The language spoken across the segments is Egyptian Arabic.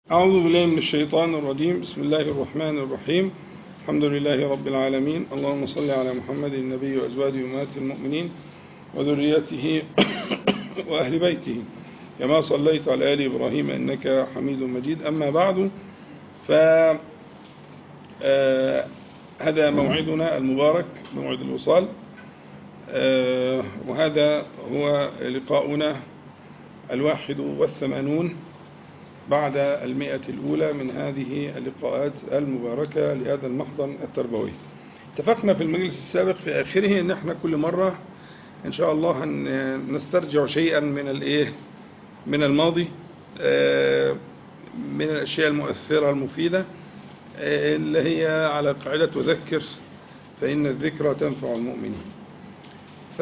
أعوذ بالله من الشيطان الرجيم بسم الله الرحمن الرحيم الحمد لله رب العالمين اللهم صل على محمد النبي وأزواجه أمهات المؤمنين وذريته وأهل بيته كما صليت على آل إبراهيم إنك حميد مجيد أما بعد ف آه، هذا موعدنا المبارك موعد الوصال آه، وهذا هو لقاؤنا الواحد والثمانون بعد المئة الأولى من هذه اللقاءات المباركة لهذا المحضن التربوي اتفقنا في المجلس السابق في آخره أن احنا كل مرة إن شاء الله نسترجع شيئا من الإيه من الماضي آه، من الأشياء المؤثرة المفيدة آه، اللي هي على قاعدة وذكر فإن الذكرى تنفع المؤمنين ف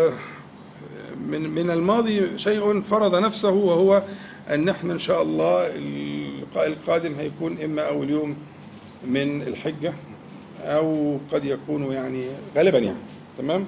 من من الماضي شيء فرض نفسه وهو ان احنا ان شاء الله اللقاء القادم هيكون اما اول يوم من الحجه او قد يكون يعني غالبا يعني تمام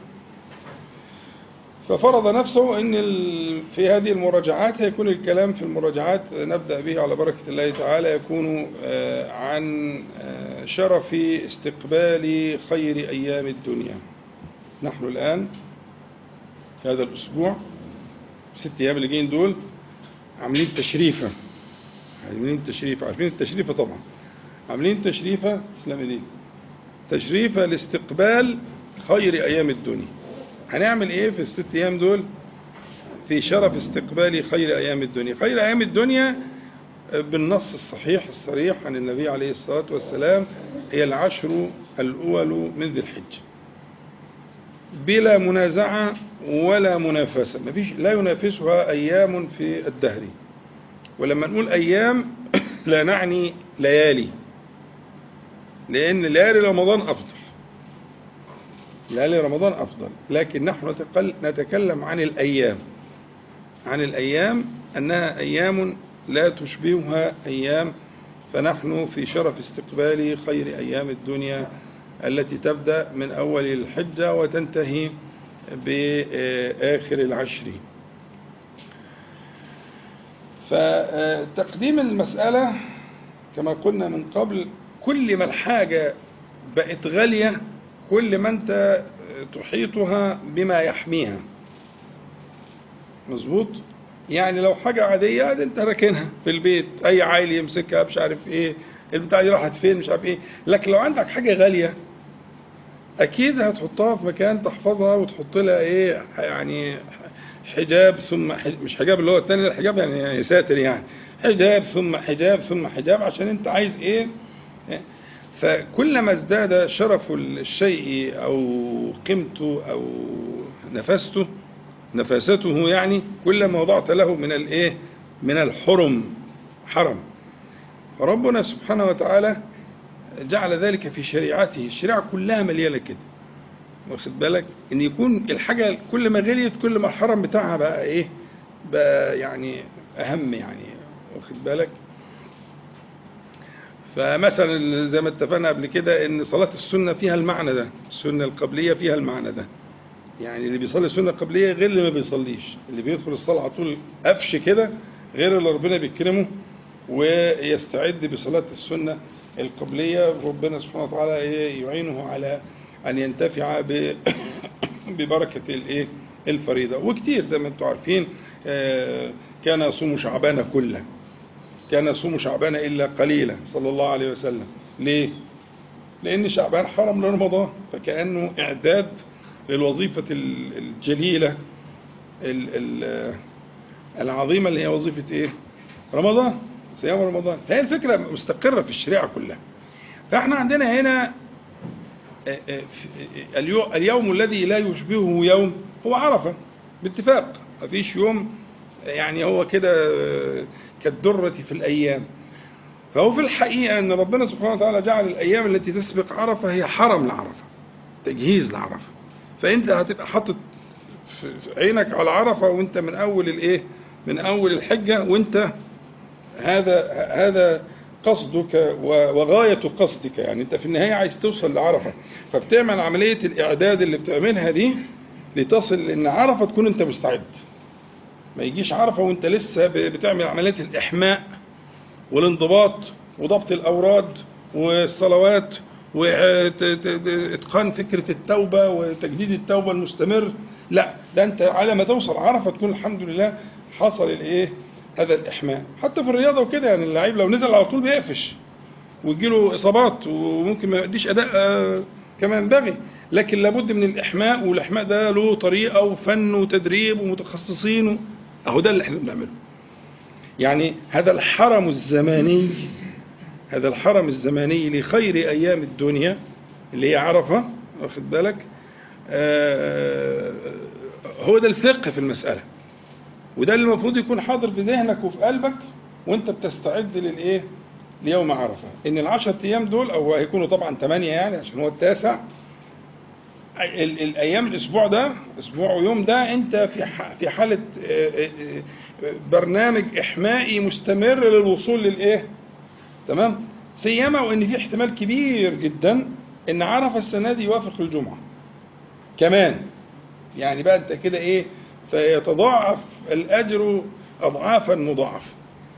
ففرض نفسه ان ال- في هذه المراجعات هيكون الكلام في المراجعات نبدا به على بركه الله تعالى يكون آه، عن آه، شرف استقبال خير ايام الدنيا نحن الان في هذا الأسبوع ست أيام اللي جايين دول عاملين تشريفة عاملين تشريفة عارفين التشريفة طبعا عاملين تشريفة تسلم ايديك تشريفة لاستقبال خير أيام الدنيا هنعمل إيه في الست أيام دول في شرف استقبال خير أيام الدنيا خير أيام الدنيا بالنص الصحيح الصريح عن النبي عليه الصلاة والسلام هي العشر الأول من ذي الحجة بلا منازعة ولا منافسة مفيش لا ينافسها أيام في الدهر ولما نقول أيام لا نعني ليالي لأن ليالي رمضان أفضل ليالي رمضان أفضل لكن نحن نتقل- نتكلم عن الأيام عن الأيام أنها أيام لا تشبهها أيام فنحن في شرف استقبال خير أيام الدنيا التي تبدأ من أول الحجة وتنتهي بآخر العشر فتقديم المسألة كما قلنا من قبل كل ما الحاجة بقت غالية كل ما أنت تحيطها بما يحميها مظبوط يعني لو حاجة عادية عادي انت راكنها في البيت اي عيل يمسكها مش عارف ايه البتاع دي راحت فين مش عارف ايه لكن لو عندك حاجة غالية اكيد هتحطها في مكان تحفظها وتحط لها ايه يعني حجاب ثم حج... مش حجاب اللي هو الثاني الحجاب يعني, يعني ساتر يعني حجاب ثم حجاب ثم حجاب عشان انت عايز ايه فكلما ازداد شرف الشيء او قيمته او نفسته نفاسته يعني كلما وضعت له من الايه من الحرم حرم فربنا سبحانه وتعالى جعل ذلك في شريعته الشريعة كلها مليانة كده واخد بالك ان يكون الحاجة كل ما غليت كل ما الحرم بتاعها بقى ايه بقى يعني اهم يعني واخد بالك فمثلا زي ما اتفقنا قبل كده ان صلاة السنة فيها المعنى ده السنة القبلية فيها المعنى ده يعني اللي بيصلي السنة القبلية غير اللي ما بيصليش اللي بيدخل الصلاة على طول قفش كده غير اللي ربنا بيكرمه ويستعد بصلاة السنة القبلية ربنا سبحانه وتعالى إيه يعينه على أن ينتفع ب- ببركة الإيه الفريضة وكتير زي ما انتم عارفين آه، كان يصوم شعبان كله كان يصوم شعبان إلا قليلا صلى الله عليه وسلم ليه؟ لأن شعبان حرم لرمضان فكأنه إعداد للوظيفة ال- الجليلة ال- ال- العظيمة اللي هي وظيفة إيه؟ رمضان صيام رمضان فهي الفكرة مستقرة في الشريعة كلها فإحنا عندنا هنا آه، آه، في- اليو- اليوم الذي لا يشبهه يوم هو عرفة باتفاق مفيش يوم يعني هو كده آه، كالدرة في الأيام فهو في الحقيقة أن ربنا سبحانه وتعالى جعل الأيام التي تسبق عرفة هي حرم لعرفة تجهيز لعرفة فأنت هتبقى حاطط في في عينك على عرفة وأنت من أول الإيه من أول الحجة وأنت هذا هذا قصدك و- وغاية قصدك يعني أنت في النهاية عايز توصل لعرفة فبتعمل عملية الإعداد اللي بتعملها دي لتصل لأن عرفة تكون أنت مستعد ما يجيش عرفة وأنت لسه ب- بتعمل عملية الإحماء والانضباط وضبط الأوراد والصلوات وإتقان فكرة التوبة وتجديد التوبة المستمر لا ده أنت على ما توصل عرفة تكون الحمد لله حصل الإيه هذا الإحماء حتى في الرياضة وكده يعني اللعيب لو نزل على طول بيقفش ويجيله إصابات وممكن ما يؤديش أداء آه، كما ينبغي لكن لابد من الإحماء والإحماء ده له طريقة وفن وتدريب ومتخصصين و... أهو ده اللي احنا بنعمله يعني هذا الحرم الزماني هذا الحرم الزماني لخير أيام الدنيا اللي هي عرفة واخد بالك آه هو ده الفقه في المسألة وده اللي المفروض يكون حاضر في ذهنك وفي قلبك وانت بتستعد للايه ليوم عرفة ان العشر ايام دول او هيكونوا طبعا ثمانية يعني عشان هو التاسع ال- الايام الاسبوع ده اسبوع ويوم ده انت في ح- في حاله آه، آه، آه، برنامج احمائي مستمر للوصول للايه تمام سيما وان في احتمال كبير جدا ان عرفه السنه دي يوافق الجمعه كمان يعني بقى انت كده ايه فيتضاعف الاجر اضعافا مضاعفه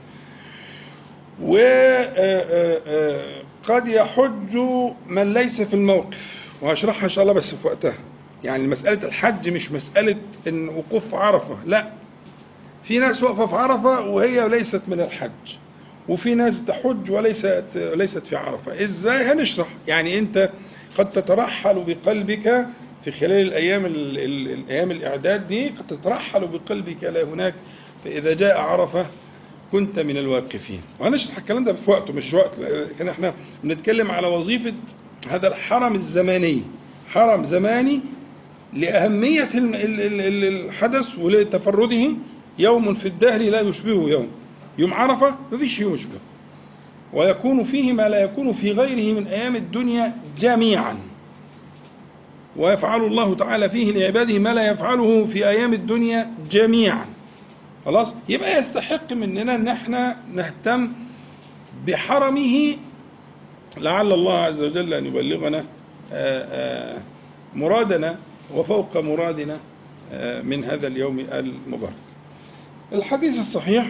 وقد يحج من ليس في الموقف وهشرحها ان شاء الله بس في وقتها يعني مسألة الحج مش مسألة ان وقوف في عرفة لا في ناس واقفة في عرفة وهي ليست من الحج وفي ناس تحج وليست ليست في عرفة ازاي هنشرح يعني انت قد تترحل بقلبك في خلال الايام ال- ال- الايام الاعداد دي قد تترحل بقلبك الى هناك فاذا جاء عرفه كنت من الواقفين وهنشرح الكلام ده في وقته مش وقت لكن احنا بنتكلم على وظيفة هذا الحرم الزماني حرم زماني لأهمية ال- ال- ال- الحدث ولتفرده يوم في الدهر لا يشبهه يوم يوم عرفة مفيش يوم يشبهه ويكون فيه ما لا يكون في غيره من أيام الدنيا جميعا ويفعل الله تعالى فيه لعباده ما لا يفعله في أيام الدنيا جميعا خلاص يبقى يستحق مننا ان احنا نهتم بحرمه لعل الله عز وجل ان يبلغنا آه، آه، مرادنا وفوق مرادنا آه، من هذا اليوم المبارك الحديث الصحيح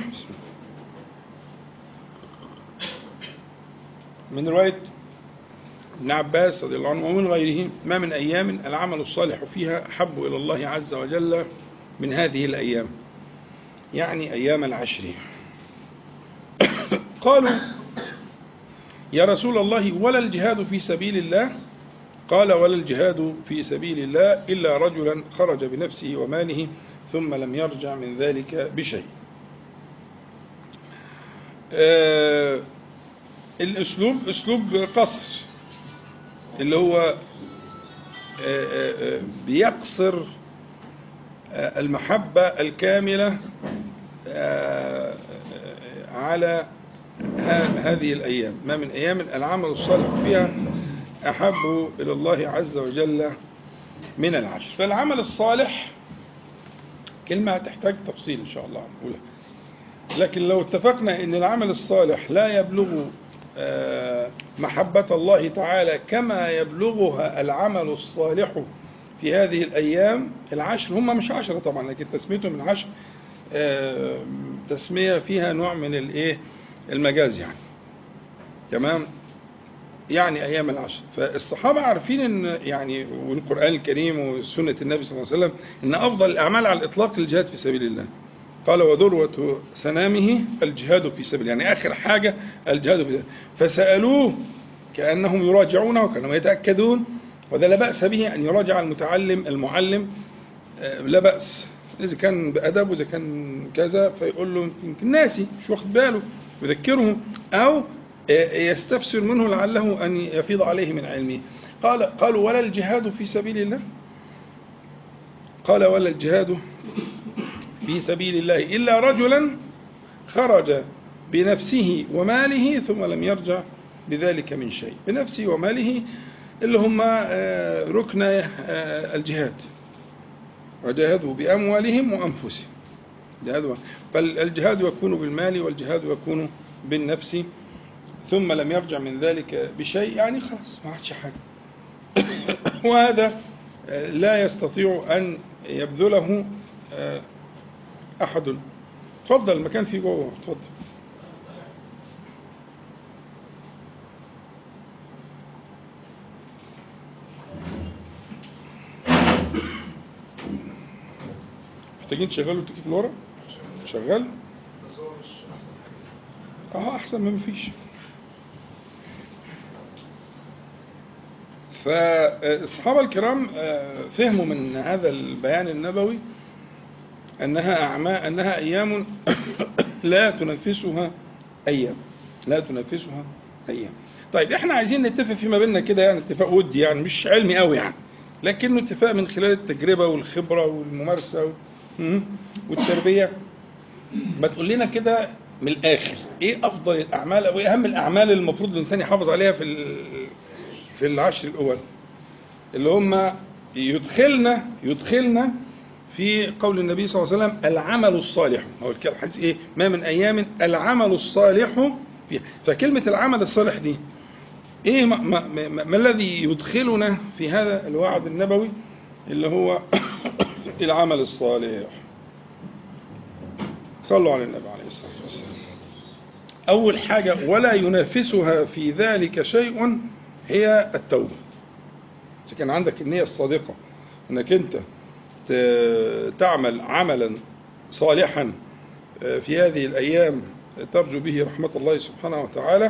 من رواية ابن عباس رضي الله عنه ومن غيره ما من أيام العمل الصالح فيها أحب إلى الله عز وجل من هذه الأيام يعني أيام العشر قالوا يا رسول الله ولا الجهاد في سبيل الله قال ولا الجهاد في سبيل الله إلا رجلا خرج بنفسه وماله ثم لم يرجع من ذلك بشيء آه الأسلوب أسلوب قصر اللي هو آه آه آه بيقصر آه المحبة الكاملة آه على ه- هذه الأيام ما من أيام العمل الصالح فيها أحب إلى الله عز وجل من العشر فالعمل الصالح كلمة تحتاج تفصيل إن شاء الله نقولها لكن لو اتفقنا أن العمل الصالح لا يبلغ آه، محبة الله تعالى كما يبلغها العمل الصالح في هذه الأيام العشر هم مش عشرة طبعا لكن تسميتهم من عشر آه، تسمية فيها نوع من الإيه المجاز يعني تمام يعني أيام العشر فالصحابة عارفين أن يعني والقرآن الكريم وسنة النبي صلى الله عليه وسلم أن أفضل الأعمال على الإطلاق الجهاد في سبيل الله قال وذروة سنامه الجهاد في سبيل يعني آخر حاجة الجهاد في سبيل فسألوه كأنهم يراجعونه وكانوا يتأكدون وده لا بأس به أن يراجع المتعلم المعلم آه، لا بأس إذا كان بأدب وإذا كان كذا فيقول له يمكن ناسي مش واخد باله يذكره أو آه، يستفسر منه لعله أن يفيض عليه من علمه قال قالوا ولا الجهاد في سبيل الله قال ولا الجهاد في سبيل الله إلا رجلا خرج بنفسه وماله ثم لم يرجع بذلك من شيء بنفسه وماله اللي هم آه، ركن آه، الجهاد وجاهدوا بأموالهم وأنفسهم جهادوا فالجهاد يكون بالمال والجهاد يكون بالنفس ثم لم يرجع من ذلك بشيء يعني خلاص ما عادش حاجة وهذا آه، لا يستطيع أن يبذله آه، أحد تفضل المكان فيه جوه تفضل محتاجين تشغلوا التكييف اللي ورا شغال بس هو مش احسن حاجه اه احسن ما مفيش فالصحابة الكرام آه، فهموا من هذا البيان النبوي أنها أعمال أنها أيام لا تنفسها أيام لا تنفسها أيام طيب احنا عايزين نتفق فيما بيننا كده يعني اتفاق ودي يعني مش علمي قوي يعني لكنه اتفاق من خلال التجربة والخبرة والممارسة و- م- والتربية ما تقول لنا كده من الآخر إيه أفضل الأعمال أو إيه أهم الأعمال اللي المفروض الإنسان يحافظ عليها في ال- في العشر الأول اللي هم يدخلنا يدخلنا في قول النبي صلى الله عليه وسلم العمل الصالح هو الكلام الحديث ايه ما من ايام العمل الصالح فيها فكلمه العمل الصالح دي ايه ما, ما, ما, ما الذي يدخلنا في هذا الوعد النبوي اللي هو العمل الصالح صلوا على النبي عليه الصلاه والسلام اول حاجه ولا ينافسها في ذلك شيء هي التوبه إذا كان عندك النية الصادقة أنك أنت ت- تعمل عملا صالحا آه، في هذه الأيام ترجو به رحمة الله سبحانه وتعالى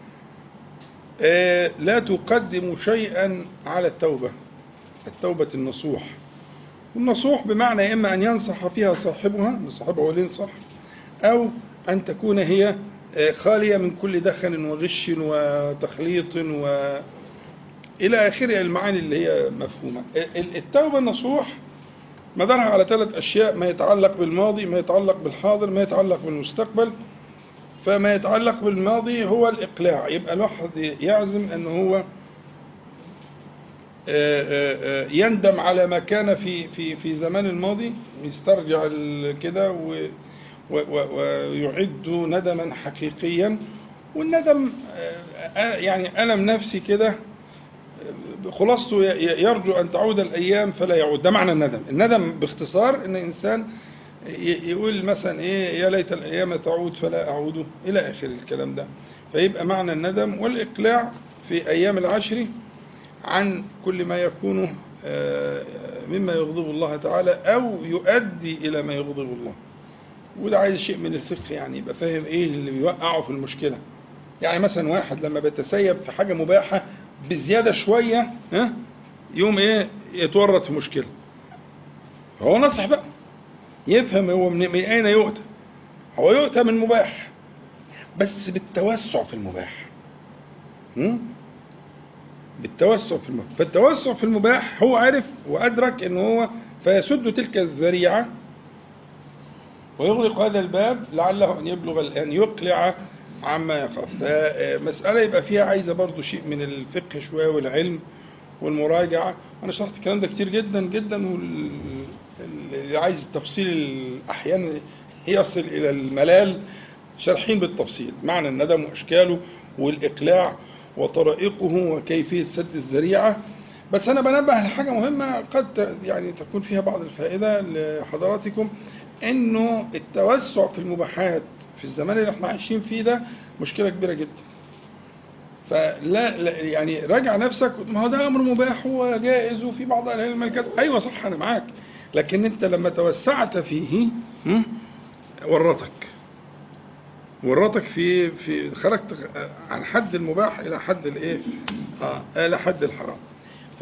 آه، لا تقدم شيئا على التوبة التوبة النصوح والنصوح بمعنى إما أن ينصح فيها صاحبها إن صاحبها هو اللي ينصح أو أن تكون هي آه، خالية من كل دخن وغش وتخليط و إلى آخره المعاني اللي هي مفهومة ال- التوبة النصوح مدارها على ثلاث أشياء ما يتعلق بالماضي ما يتعلق بالحاضر ما يتعلق بالمستقبل فما يتعلق بالماضي هو الإقلاع يبقى الواحد يعزم أنه هو آه، آه، آه، يندم على ما كان في في في زمان الماضي يسترجع ال- كده و- و- و- ويعد ندما حقيقيا والندم آه، آه، يعني ألم نفسي كده خلاصته ي- ي- يرجو أن تعود الأيام فلا يعود ده معنى الندم الندم باختصار أن إنسان ي- يقول مثلا إيه يا ليت الأيام تعود فلا أعود إلى آخر الكلام ده فيبقى معنى الندم والإقلاع في أيام العشر عن كل ما يكون آه، مما يغضب الله تعالى أو يؤدي إلى ما يغضب الله وده عايز شيء من الفقه يعني يبقى فاهم إيه اللي بيوقعه في المشكلة يعني مثلا واحد لما بيتسيب في حاجة مباحة بزيادة شوية ها يوم ايه يتورط في مشكلة هو نصح بقى يفهم هو من, من اين يؤتى هو يؤتى من مباح بس بالتوسع في المباح هم؟ بالتوسع في المباح فالتوسع في المباح هو عرف وأدرك أنه هو فيسد تلك الذريعة ويغلق هذا الباب لعله أن يبلغ أن يقلع عما يخاف فمسألة يبقى فيها عايزة برضو شيء من الفقه شوية والعلم والمراجعة أنا شرحت الكلام ده كتير جدا جدا واللي عايز التفصيل أحيانا يصل إلى الملال شارحين بالتفصيل معنى الندم وأشكاله والإقلاع وطرائقه وكيفية سد الذريعة بس أنا بنبه لحاجة مهمة قد يعني تكون فيها بعض الفائدة لحضراتكم إنه التوسع في المباحات في الزمان اللي احنا عايشين فيه ده مشكلة كبيرة جدا فلا لا يعني راجع نفسك ما هو ده امر مباح وجائز وفي بعض اهل العلم الكذا ايوه صح انا معاك لكن انت لما توسعت فيه هم؟ ورطك ورطك في في خرجت عن حد المباح الى حد الايه؟ اه الى حد الحرام. ف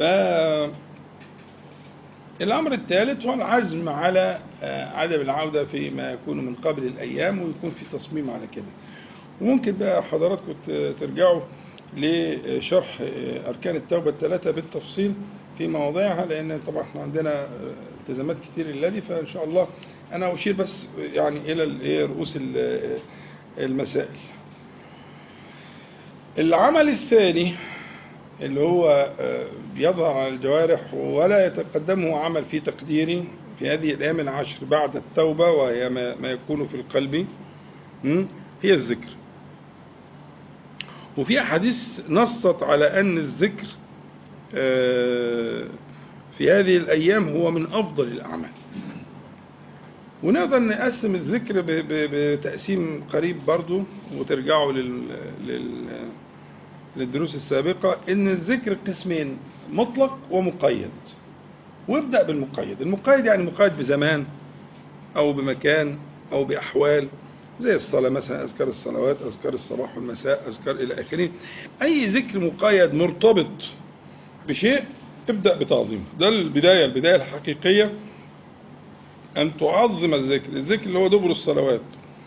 الامر الثالث هو العزم على آه، عدم العوده فيما يكون من قبل الايام ويكون في تصميم على كده. وممكن بقى حضراتكم ت- ترجعوا لشرح آه، اركان التوبه الثلاثه بالتفصيل في مواضيعها لان طبعا احنا عندنا آه، التزامات كتير الليلي فان شاء الله انا اشير بس يعني الى الإيه، رؤوس ال- المسائل. العمل الثاني اللي هو آه، بيظهر على الجوارح ولا يتقدمه عمل في تقديري في هذه الأيام العشر بعد التوبة وهي ما ما يكون في القلب م? هي الذكر وفي أحاديث نصت على أن الذكر آه، في هذه الأيام هو من أفضل الأعمال ونقدر نقسم الذكر ب- ب- بتقسيم قريب برضو وترجعوا لل... لل... للدروس السابقة إن الذكر قسمين مطلق ومقيد وابدأ بالمقيد المقيد يعني مقيد بزمان أو بمكان أو بأحوال زي الصلاة مثلا أذكار الصلوات أذكار الصباح والمساء أذكار إلى آخره أي ذكر مقيد مرتبط بشيء ابدأ بتعظيمه ده البداية البداية الحقيقية أن تعظم الذكر الذكر اللي هو دبر الصلوات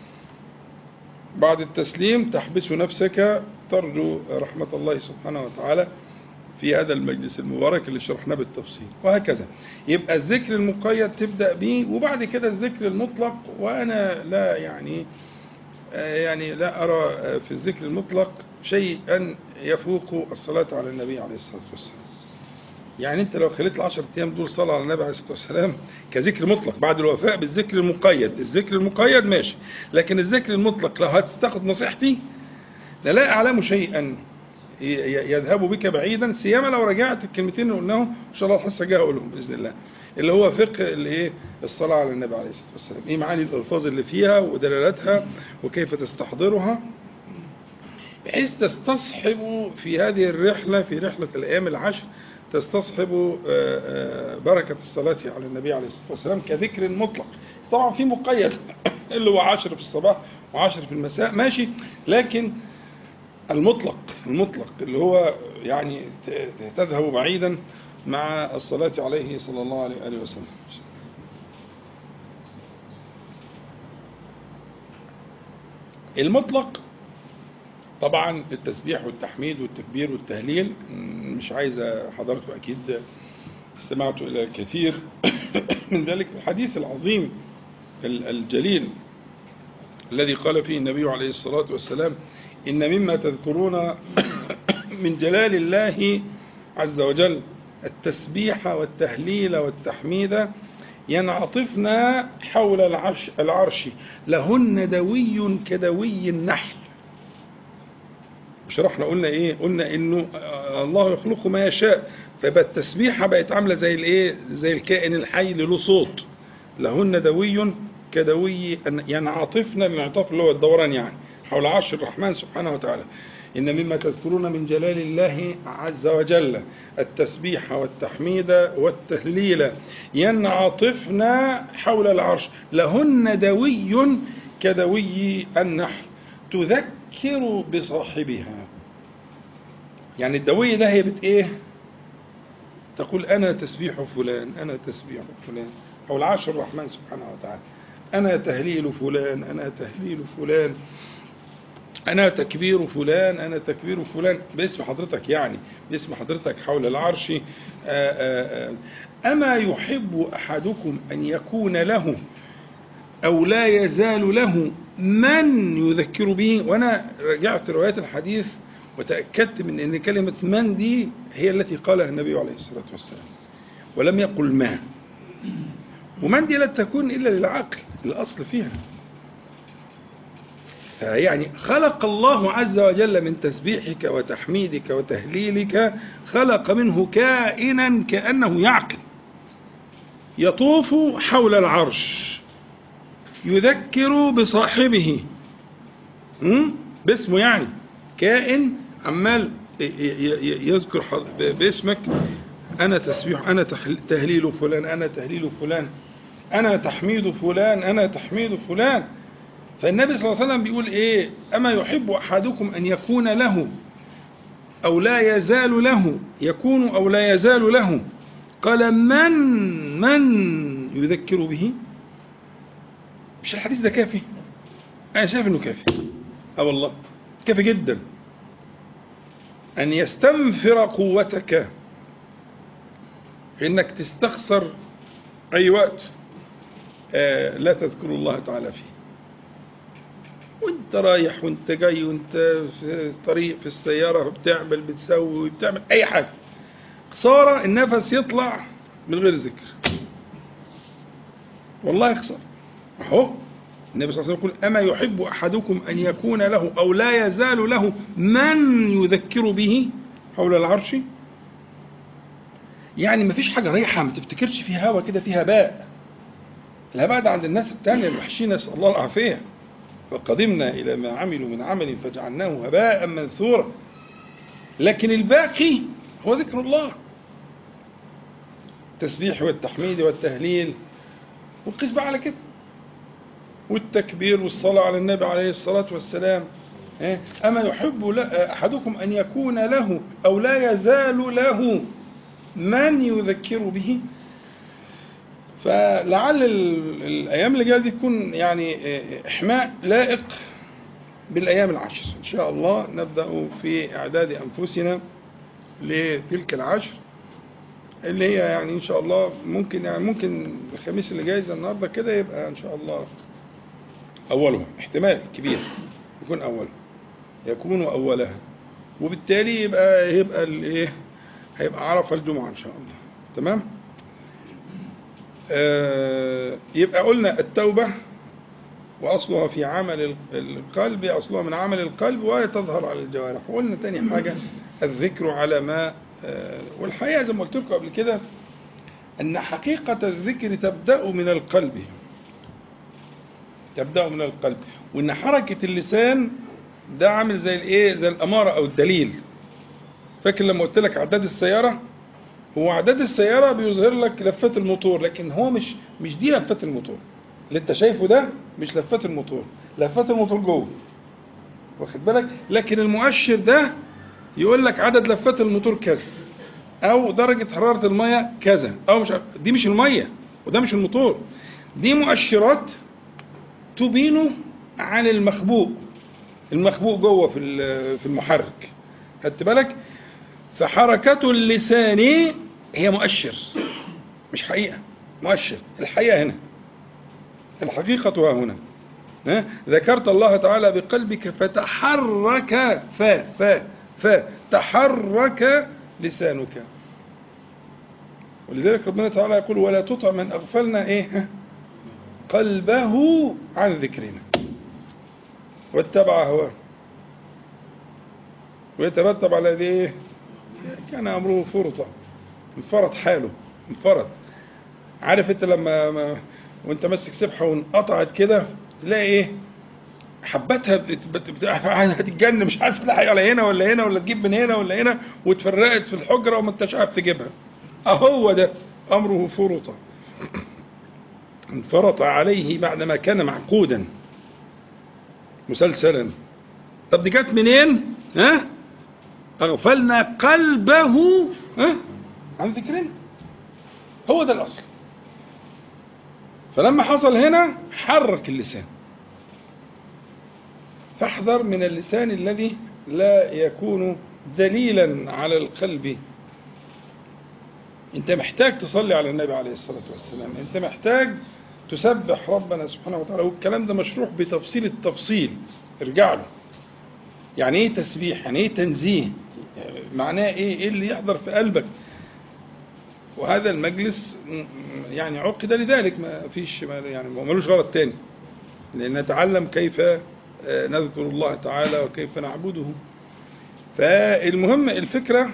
بعد التسليم تحبس نفسك ترجو رحمة الله سبحانه وتعالى في هذا المجلس المبارك اللي شرحناه بالتفصيل وهكذا يبقى الذكر المقيد تبدأ به وبعد كده الذكر المطلق وأنا لا يعني يعني لا أرى في الذكر المطلق شيئا يفوق الصلاة على النبي عليه الصلاة والسلام يعني انت لو خليت العشر ايام دول صلاه على النبي عليه الصلاه والسلام كذكر مطلق بعد الوفاء بالذكر المقيد الذكر المقيد ماشي لكن الذكر المطلق لو هتاخد نصيحتي لا اعلم شيئا يذهب بك بعيدا سيما لو رجعت الكلمتين اللي قلناهم ان شاء الله الحصه الجايه اقولهم باذن الله اللي هو فقه الايه الصلاه على النبي عليه الصلاه والسلام ايه معاني الالفاظ اللي فيها ودلالاتها وكيف تستحضرها بحيث تستصحب في هذه الرحله في رحله الايام العشر تستصحب بركة الصلاة على النبي عليه الصلاة والسلام كذكر مطلق طبعا في مقيد اللي هو عشر في الصباح وعشر في المساء ماشي لكن المطلق المطلق اللي هو يعني تذهب بعيدا مع الصلاة عليه صلى الله عليه وآله وسلم المطلق طبعا التسبيح والتحميد والتكبير والتهليل مش عايزة حضرته أكيد استمعت إلى الكثير من ذلك الحديث العظيم الجليل الذي قال فيه النبي عليه الصلاة والسلام إن مما تذكرون من جلال الله عز وجل التسبيح والتهليل والتحميد ينعطفن حول العرش, العرش لهن دوي كدوي النحل شرحنا قلنا ايه قلنا انه الله يخلق ما يشاء فيبقى التسبيحه بقت عامله زي الايه زي الكائن الحي اللي له صوت لهن دوي كدوي ينعطفن الانعطاف اللي هو الدوران يعني حول عرش الرحمن سبحانه وتعالى إن مما تذكرون من جلال الله عز وجل التسبيح والتحميد والتهليل ينعطفن حول العرش لهن دوي كدوي النحل تذكر بصاحبها يعني الدوي ده هي بت ايه تقول انا تسبيح فلان انا تسبيح فلان حول عرش الرحمن سبحانه وتعالى انا تهليل فلان انا تهليل فلان أنا تكبير فلان أنا تكبير فلان باسم حضرتك يعني باسم حضرتك حول العرش آآ آآ أما يحب أحدكم أن يكون له أو لا يزال له من يذكر به وأنا رجعت روايات الحديث وتأكدت من أن كلمة من دي هي التي قالها النبي عليه الصلاة والسلام ولم يقل ما ومن دي لا تكون إلا للعقل الأصل فيها يعني خلق الله عز وجل من تسبيحك وتحميدك وتهليلك خلق منه كائنا كأنه يعقل يطوف حول العرش يذكر بصاحبه باسمه يعني كائن عمال يذكر باسمك أنا تسبيح أنا تهليل فلان أنا تهليل فلان أنا تحميد فلان أنا تحميد فلان فالنبي صلى الله عليه وسلم بيقول ايه اما يحب احدكم ان يكون له او لا يزال له يكون او لا يزال له قال من من يذكر به مش الحديث ده كافي انا شايف انه كافي اه والله كافي جدا ان يستنفر قوتك انك تستخسر اي وقت آه لا تذكر الله تعالى فيه وانت رايح وانت جاي وانت في طريق في السيارة بتعمل بتسوي بتعمل اي حاجة خسارة النفس يطلع من غير ذكر والله خسارة اهو النبي صلى الله عليه وسلم يقول أما يحب أحدكم أن يكون له أو لا يزال له من يذكر به حول العرش يعني ما فيش حاجة رايحة ما تفتكرش فيها هوا كده فيها هباء الهباء ده عند الناس التانية الوحشين نسأل الله العافية وقدمنا إلى ما عملوا من عمل فجعلناه هباء منثورا لكن الباقي هو ذكر الله التسبيح والتحميد والتهليل والقيس بقى على كده والتكبير والصلاة على النبي عليه الصلاة والسلام ها؟ أما يحب لا- أحدكم أن يكون له أو لا يزال له من يذكر به فلعل ال- الأيام اللي جاية دي تكون يعني آه، إحماء لائق بالأيام العشر إن شاء الله نبدأ في إعداد أنفسنا لتلك العشر اللي هي يعني إن شاء الله ممكن يعني ممكن الخميس اللي جاي زي النهارده كده يبقى إن شاء الله أولها احتمال كبير يكون أولها يكون أولها وبالتالي يبقى يبقى الإيه هيبقى عرفة الجمعة إن شاء الله تمام آه يبقى قلنا التوبة وأصلها في عمل ال- القلب أصلها من عمل القلب وتظهر على الجوارح وقلنا تاني حاجة الذكر على ما آه والحقيقة زي ما قلت لكم قبل كده أن حقيقة الذكر تبدأ من القلب تبدأ من القلب وأن حركة اللسان ده عامل زي الإيه زي الأمارة أو الدليل فاكر لما قلت لك عداد السيارة هو عداد السيارة بيظهر لك لفات الموتور لكن هو مش مش دي لفات الموتور اللي انت شايفه ده مش لفات الموتور لفات الموتور جوه واخد بالك لكن المؤشر ده يقول لك عدد لفات الموتور كذا او درجة حرارة المية كذا او مش عارف- دي مش المية وده مش الموتور دي مؤشرات تبين عن المخبوء المخبوء جوه في ال- في المحرك خدت بالك فحركة اللسان هي مؤشر مش حقيقة مؤشر الحقيقة هنا الحقيقة ها هنا ها؟ ذكرت الله تعالى بقلبك فتحرك ف ف ف تحرك لسانك ولذلك ربنا تعالى يقول ولا تطع من أغفلنا إيه ها؟ قلبه عن ذكرنا واتبع هواه ويترتب على ذي إيه كان أمره فرطا انفرط حاله انفرط عارف انت لما ما وانت ماسك سبحه وانقطعت كده تلاقي ايه حبتها بت- بت- بت- هتتجن مش عارف تلاقي على هنا ولا هنا ولا تجيب من هنا ولا هنا واتفرقت في الحجره وما انتش عارف تجيبها اهو ده امره فرطا انفرط عليه بعدما كان معقودا مسلسلا طب دي جت منين ها اغفلنا قلبه ها عن ذكرنا هو ده الاصل فلما حصل هنا حرك اللسان فاحذر من اللسان الذي لا يكون دليلا على القلب انت محتاج تصلي على النبي عليه الصلاة والسلام انت محتاج تسبح ربنا سبحانه وتعالى والكلام ده مشروح بتفصيل التفصيل ارجع له يعني ايه تسبيح يعني ايه تنزيه معناه ايه ايه اللي يحضر في قلبك وهذا المجلس م- م- يعني عقد لذلك ما فيش ما يعني ما ملوش غرض تاني لأن نتعلم كيف آه، نذكر الله تعالى وكيف نعبده فالمهم الفكرة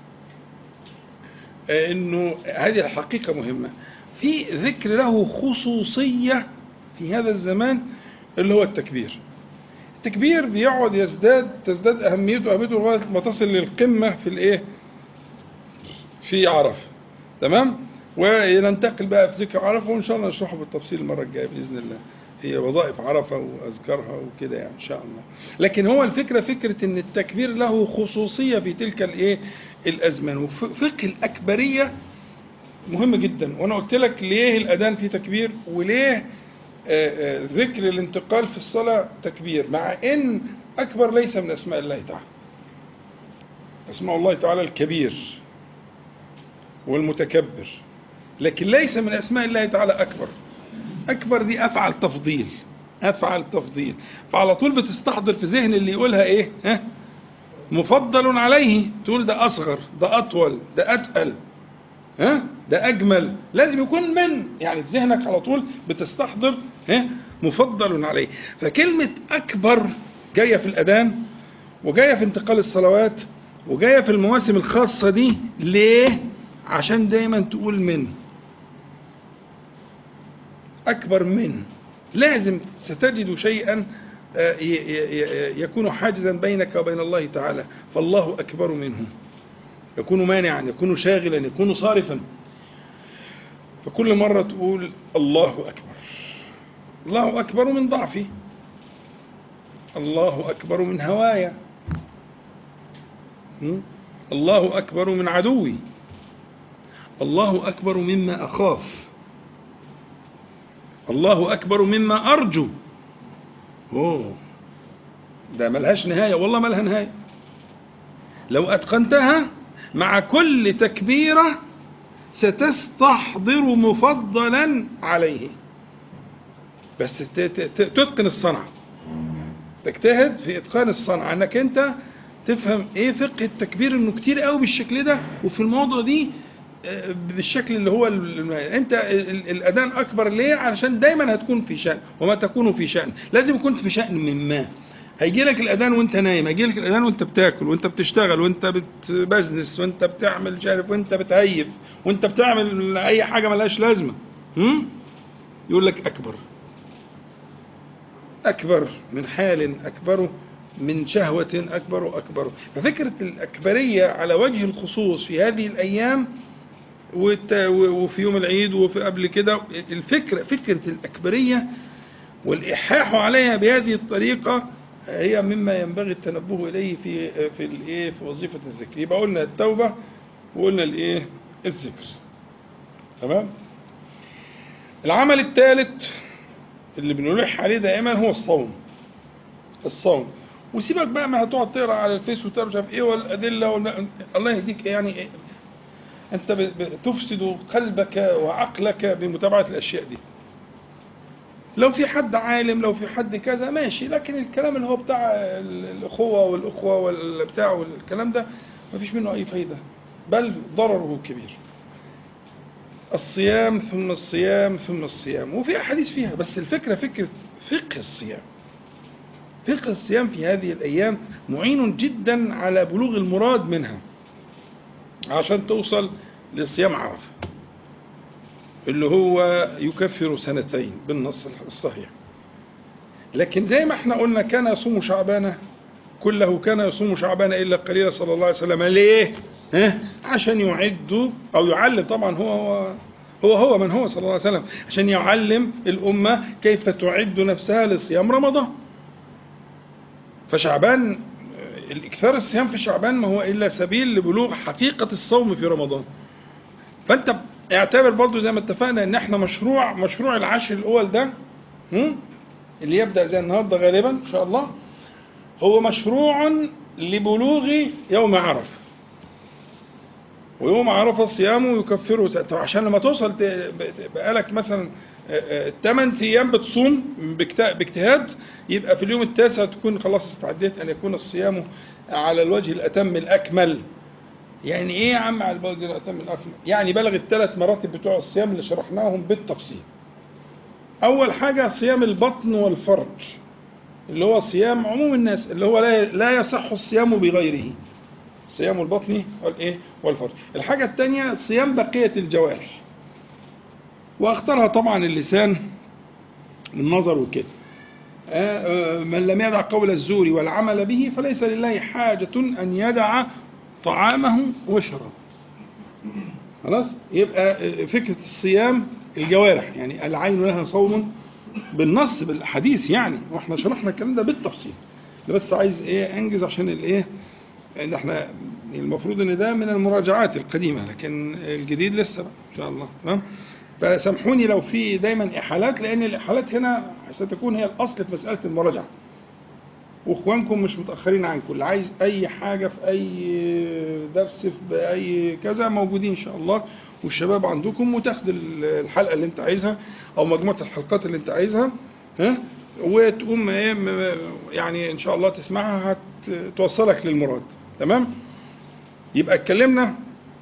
آه، انه هذه الحقيقة مهمة في ذكر له خصوصية في هذا الزمان اللي هو التكبير التكبير بيقعد يزداد تزداد اهميته اهميته لغايه ما تصل للقمه في الايه في عرفه تمام وننتقل بقى في ذكر عرفه وان شاء الله نشرحه بالتفصيل المره الجايه باذن الله هي وظائف عرفه واذكارها وكده يعني ان شاء الله لكن هو الفكره فكره ان التكبير له خصوصيه في تلك الايه الازمان وفقه الاكبريه مهم جدا وانا قلت لك ليه الاذان فيه تكبير وليه آه، آه، ذكر الانتقال في الصلاه تكبير مع ان اكبر ليس من اسماء الله تعالى اسماء الله تعالى الكبير والمتكبر لكن ليس من اسماء الله تعالى اكبر اكبر دي افعل تفضيل افعل تفضيل فعلى طول بتستحضر في ذهن اللي يقولها ايه ها مفضل عليه تقول ده اصغر ده اطول ده اتقل ها ده اجمل لازم يكون من يعني في ذهنك على طول بتستحضر ها مفضل عليه فكلمه اكبر جايه في الاذان وجايه في انتقال الصلوات وجايه في المواسم الخاصه دي ليه عشان دايما تقول من اكبر من لازم ستجد شيئا آه، ي- ي- ي- يكون حاجزا بينك وبين الله تعالى فالله اكبر منه يكون مانعا يكون شاغلا يكون صارفا فكل مرة تقول الله أكبر الله أكبر من ضعفي الله أكبر من هوايا م? الله أكبر من عدوي الله أكبر مما أخاف الله أكبر مما أرجو أوه ده ملهاش نهاية والله ملها نهاية لو أتقنتها مع كل تكبيرة ستستحضر مفضلا عليه بس ت- ت- تتقن الصنعة تجتهد في إتقان الصنعة أنك أنت تفهم إيه فقه التكبير إنه كتير قوي بالشكل ده وفي الموضوع دي آه، بالشكل اللي هو ال- ال- انت ال- ال- الاذان اكبر ليه علشان دايما هتكون في شان وما تكون في شان لازم يكون في شان من ما هيجي لك الاذان وانت نايم هيجي لك الاذان وانت بتاكل وانت بتشتغل وانت بتبزنس وانت بتعمل مش عارف وانت بتهيف وانت بتعمل اي حاجه ملهاش لازمه هم؟ يقول لك اكبر اكبر من حال اكبر من شهوة أكبر أكبر ففكرة الأكبرية على وجه الخصوص في هذه الأيام والت- وفي يوم العيد وفي قبل كده الفكرة فكرة الأكبرية والإلحاح عليها بهذه الطريقة هي مما ينبغي التنبه إليه في في الإيه في وظيفة الذكر يبقى قلنا التوبة وقلنا الإيه الذكر تمام العمل الثالث اللي بنلح عليه دائما هو الصوم الصوم وسيبك بقى ما هتقعد تقرا على الفيس وتقرا مش عارف ايه والادله ولا الله يهديك يعني إيه انت ب- بتفسد قلبك وعقلك بمتابعه الاشياء دي لو في حد عالم لو في حد كذا ماشي لكن الكلام اللي هو بتاع ال- الاخوه والاخوه والبتاع والكلام ده مفيش منه اي فايده بل ضرره كبير الصيام ثم الصيام ثم الصيام وفي احاديث فيها بس الفكره فكره فقه الصيام فقه الصيام في هذه الايام معين جدا على بلوغ المراد منها عشان توصل لصيام عرفه اللي هو يكفر سنتين بالنص الصحيح لكن زي ما احنا قلنا كان يصوم شعبان كله كان يصوم شعبان الا قليلا صلى الله عليه وسلم ليه؟ ها؟ عشان يعد او يعلم طبعا هو هو هو هو من هو صلى الله عليه وسلم عشان يعلم الامه كيف تعد نفسها لصيام رمضان فشعبان الاكثار الصيام في شعبان ما هو الا سبيل لبلوغ حقيقه الصوم في رمضان فانت اعتبر برضو زي ما اتفقنا ان احنا مشروع مشروع العشر الاول ده هم؟ اللي يبدا زي النهارده غالبا ان شاء الله هو مشروع لبلوغ يوم عرفه ويوم عرفه صيامه يكفره سنة. طب عشان لما توصل ت- بقالك مثلا 8 ايام بتصوم باجت- باجتهاد يبقى في اليوم التاسع تكون خلاص استعديت ان يكون الصيام على الوجه الاتم الاكمل يعني ايه يا عم على الوجه الاتم الاكمل يعني بلغ الثلاث مراتب بتوع الصيام اللي شرحناهم بالتفصيل اول حاجه صيام البطن والفرج اللي هو صيام عموم الناس اللي هو لا لا يصح الصيام بغيره صيام البطن والايه والفرج الحاجه الثانيه صيام بقيه الجوارح واختارها طبعا اللسان والنظر وكده آه، آه، من لم يدع قول الزور والعمل به فليس لله حاجة أن يدع طعامه وشرابه خلاص يبقى آه، فكرة الصيام الجوارح يعني العين لها صوم بالنص بالحديث يعني واحنا شرحنا الكلام ده بالتفصيل أنا بس عايز ايه انجز عشان الايه ان احنا المفروض ان ده من المراجعات القديمه لكن الجديد لسه بقى ان شاء الله تمام فسامحوني لو في دايما احالات لان الاحالات هنا ستكون هي الاصل في مساله المراجعه واخوانكم مش متاخرين عنكم اللي عايز اي حاجه في اي درس في باي كذا موجودين ان شاء الله والشباب عندكم وتاخد الحلقه اللي انت عايزها او مجموعه الحلقات اللي انت عايزها ها وتقوم ايه م- يعني ان شاء الله تسمعها هتوصلك للمراد تمام يبقى اتكلمنا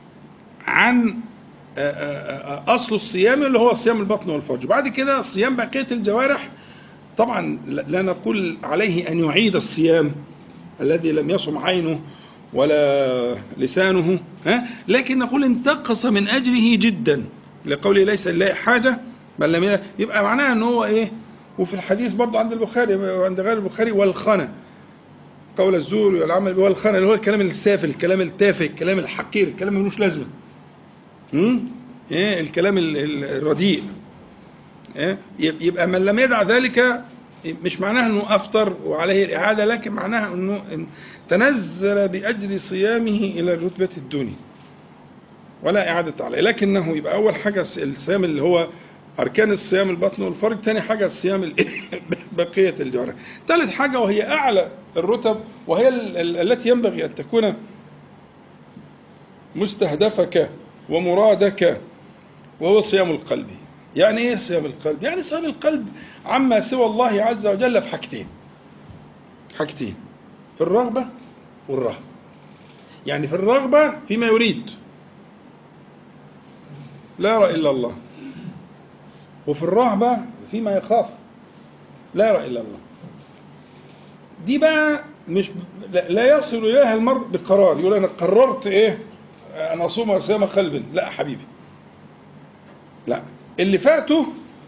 عن آه، آه، آه، اصل الصيام اللي هو صيام البطن والفرج بعد كده صيام بقيه الجوارح طبعا لا لا نقول عليه ان يعيد الصيام الذي لم يصم عينه ولا لسانه ها لكن نقول انتقص من اجره جدا لقوله ليس لله حاجه بل لم يلد. يبقى معناها ان هو ايه وفي الحديث برضه عند البخاري وعند غير البخاري والخنا قول الزور والعمل به والخنا اللي هو الكلام السافل الكلام التافه الكلام الحقير الكلام اللي ملوش لازمه امم ايه الكلام ال- ال- الرديء إيه؟ يب- يبقى من لم يدع ذلك مش معناها انه افطر وعليه الاعاده لكن معناها انه إن تنزل باجر صيامه الى الرتبه الدنيا ولا اعاده عليه لكنه يبقى اول حاجه الصيام اللي هو اركان الصيام البطن والفرج ثاني حاجه الصيام ال- بقيه الجوارح ثالث حاجه وهي اعلى الرتب وهي ال- ال- التي ينبغي ان تكون مستهدفك ومرادك وهو صيام القلب يعني ايه صيام القلب يعني صيام القلب عما سوى الله عز وجل في حاجتين حاجتين في الرغبة والرهبة يعني في الرغبة فيما يريد لا يرى إلا الله وفي الرهبة فيما يخاف لا يرى إلا الله دي بقى مش لا لا يصل إليها المرء بقرار يقول أنا قررت إيه أن أصوم صيام قلب لا يا حبيبي لا اللي فاته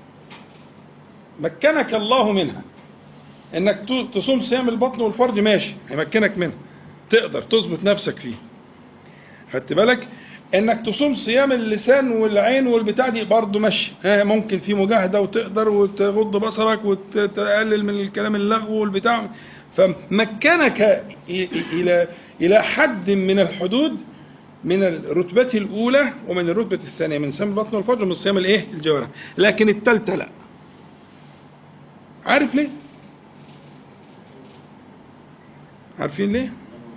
مكنك الله منها انك ت- تصوم صيام البطن والفرج ماشي هيمكنك منها تقدر تظبط نفسك فيه خدت بالك انك تصوم صيام اللسان والعين والبتاع دي برضه ماشي ها ممكن في مجاهده وتقدر وتغض بصرك وتقلل من الكلام اللغو والبتاع فمكنك إ- إ- الى الى حد من الحدود من الرتبة الأولى ومن الرتبة الثانية من صيام البطن والفرج ومن صيام الإيه؟ الجوارح، لكن الثالثة لا. عارف ليه؟ عارفين ليه؟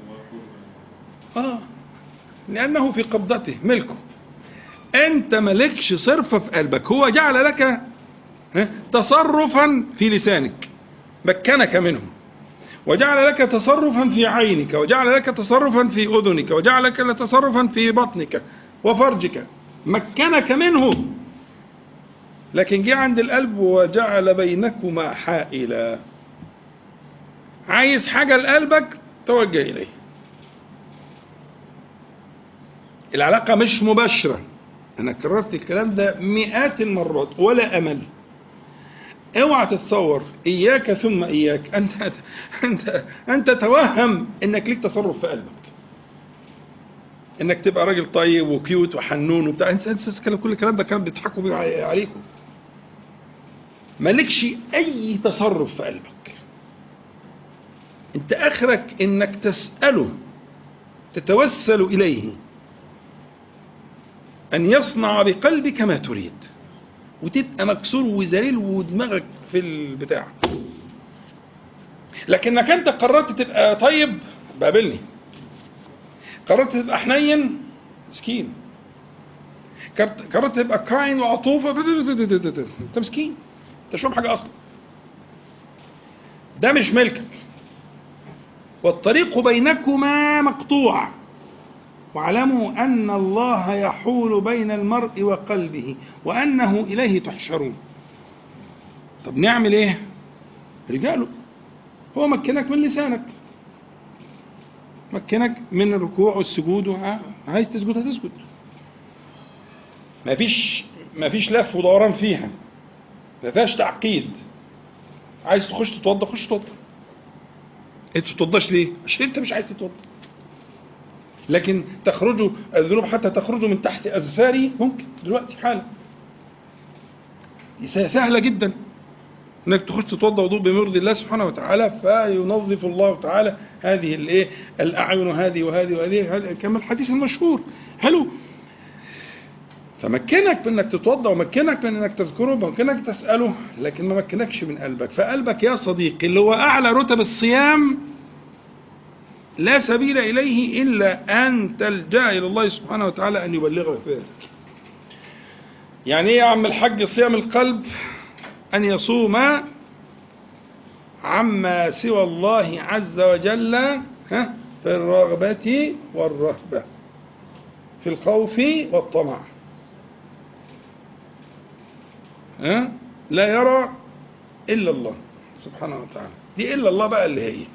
آه لأنه في قبضته ملكه. أنت ملكش صرفة في قلبك، هو جعل لك ها، تصرفا في لسانك مكنك منه وجعل لك تصرفا في عينك وجعل لك تصرفا في أذنك وجعل لك تصرفا في بطنك وفرجك مكنك منه لكن جه عند القلب وجعل بينكما حائلا عايز حاجة لقلبك توجه إليه العلاقة مش مباشرة أنا كررت الكلام ده مئات المرات ولا أمل اوعى تتصور اياك ثم اياك انت انت انت توهم انك ليك تصرف في قلبك انك تبقى راجل طيب وكيوت وحنون وبتاع انت انت الكلام كل الكلام ده كان بيضحكوا بيه علي- عليكم مالكش اي تصرف في قلبك انت اخرك انك تساله تتوسل اليه ان يصنع بقلبك ما تريد وتبقى مكسور وذليل ودماغك في البتاع لكنك انت قررت تبقى طيب بقابلني قررت تبقى حنين مسكين قررت قررت تبقى كاين وعطوف انت مسكين انت مش فاهم حاجه اصلا ده مش ملكك والطريق بينكما مقطوع واعلموا أن الله يحول بين المرء وقلبه وأنه إليه تحشرون طب نعمل إيه رجاله هو مكنك من لسانك مكنك من الركوع والسجود وع- عايز تسجد هتسجد مفيش مفيش لف ودوران فيها ما فيهاش تعقيد عايز تخش تتوضى خش تتوضى انت تتوضاش ليه؟ عشان انت مش عايز تتوضى لكن تخرج الذنوب حتى تخرج من تحت أذفاري ممكن دلوقتي حالا دي سهلة جدا انك تخش تتوضا وضوء بمرضي الله سبحانه وتعالى فينظف الله تعالى هذه الايه الاعين هذه وهذه وهذه هذه- كما الحديث المشهور حلو فمكنك من انك تتوضا ومكنك من انك تذكره ومكنك تساله لكن ما مكنكش من قلبك فقلبك يا صديقي اللي هو اعلى رتب الصيام لا سبيل إليه إلا أن تلجأ إلى الله سبحانه وتعالى أن يبلغك ذلك يعني إيه يا عم الحج صيام القلب أن يصوم عما سوى الله عز وجل ها في الرغبة والرهبة في الخوف والطمع ها لا يرى إلا الله سبحانه وتعالى دي إلا الله بقى اللي هي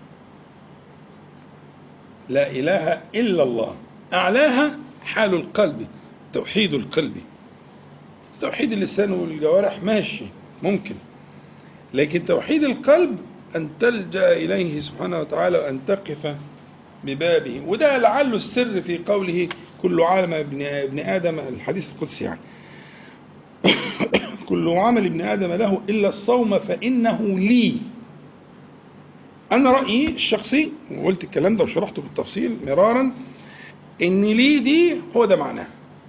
لا إله إلا الله أعلاها حال القلب توحيد القلب توحيد اللسان والجوارح ماشي ممكن لكن توحيد القلب أن تلجأ إليه سبحانه وتعالى وأن تقف ببابه وده لعله السر في قوله كل عالم ابن ابن آدم الحديث القدسي يعني كل عمل ابن آدم له إلا الصوم فإنه لي أنا رأيي الشخصي وقلت الكلام ده وشرحته بالتفصيل مرارا إن لي دي هو ده معناه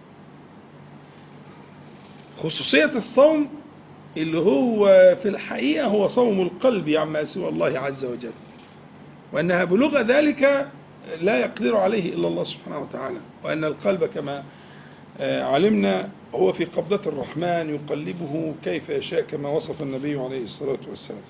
خصوصية الصوم اللي هو في الحقيقة هو صوم القلب عما سوى الله عز وجل وأنها بلغ ذلك لا يقدر عليه إلا الله سبحانه وتعالى وأن القلب كما آه، علمنا هو في قبضة الرحمن يقلبه كيف يشاء كما وصف النبي عليه الصلاة والسلام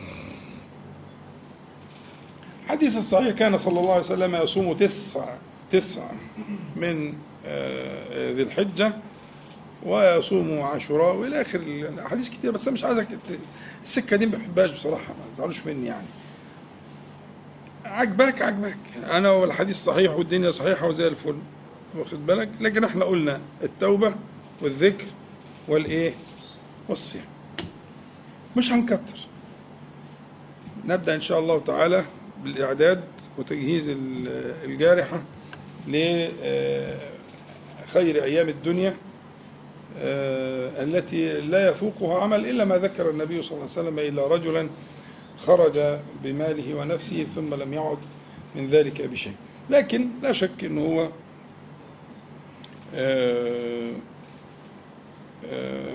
حديث الصحيح كان صلى الله عليه وسلم يصوم تسع تسع من آه، ذي الحجة ويصوم عاشوراء والى اخر الاحاديث كتير بس انا مش عايزك ت- السكه دي ما بحبهاش بصراحه ما تزعلوش مني يعني عجبك عجبك انا والحديث صحيح والدنيا صحيحه وزي الفل واخد بالك لكن احنا قلنا التوبه والذكر والايه والصيام مش هنكتر نبدا ان شاء الله تعالى بالاعداد وتجهيز ال- الجارحه لخير ايام الدنيا آه، التي لا يفوقها عمل إلا ما ذكر النبي صلى الله عليه وسلم إلا رجلا خرج بماله ونفسه ثم لم يعد من ذلك بشيء لكن لا شك أنه هو آه، آه،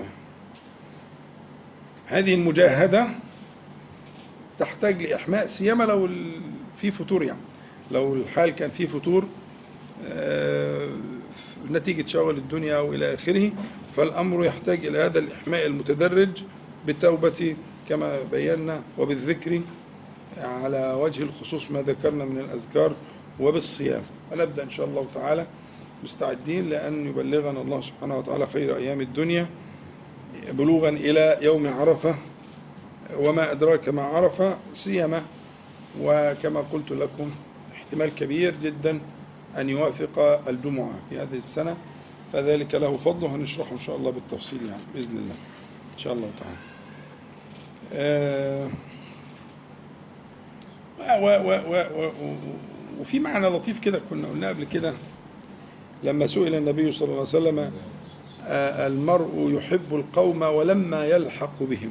هذه المجاهدة تحتاج لإحماء سيما لو ال- في فتور يعني لو الحال كان فيه فتور آه، نتيجة شغل الدنيا وإلى آخره فالأمر يحتاج إلى هذا الإحماء المتدرج بالتوبة كما بينا وبالذكر على وجه الخصوص ما ذكرنا من الأذكار وبالصيام ونبدأ إن شاء الله تعالى مستعدين لأن يبلغنا الله سبحانه وتعالى خير أيام الدنيا بلوغا إلى يوم عرفة وما أدراك ما عرفة سيما وكما قلت لكم احتمال كبير جدا أن يوافق الجمعة في هذه السنة فذلك له فضله هنشرحه إن شاء الله بالتفصيل يعني بإذن الله إن شاء الله تعالى آه، و و و و و وفي معنى لطيف كده كنا قلنا قبل كده لما سئل النبي صلى الله عليه وسلم آه، المرء يحب القوم ولما يلحق بهم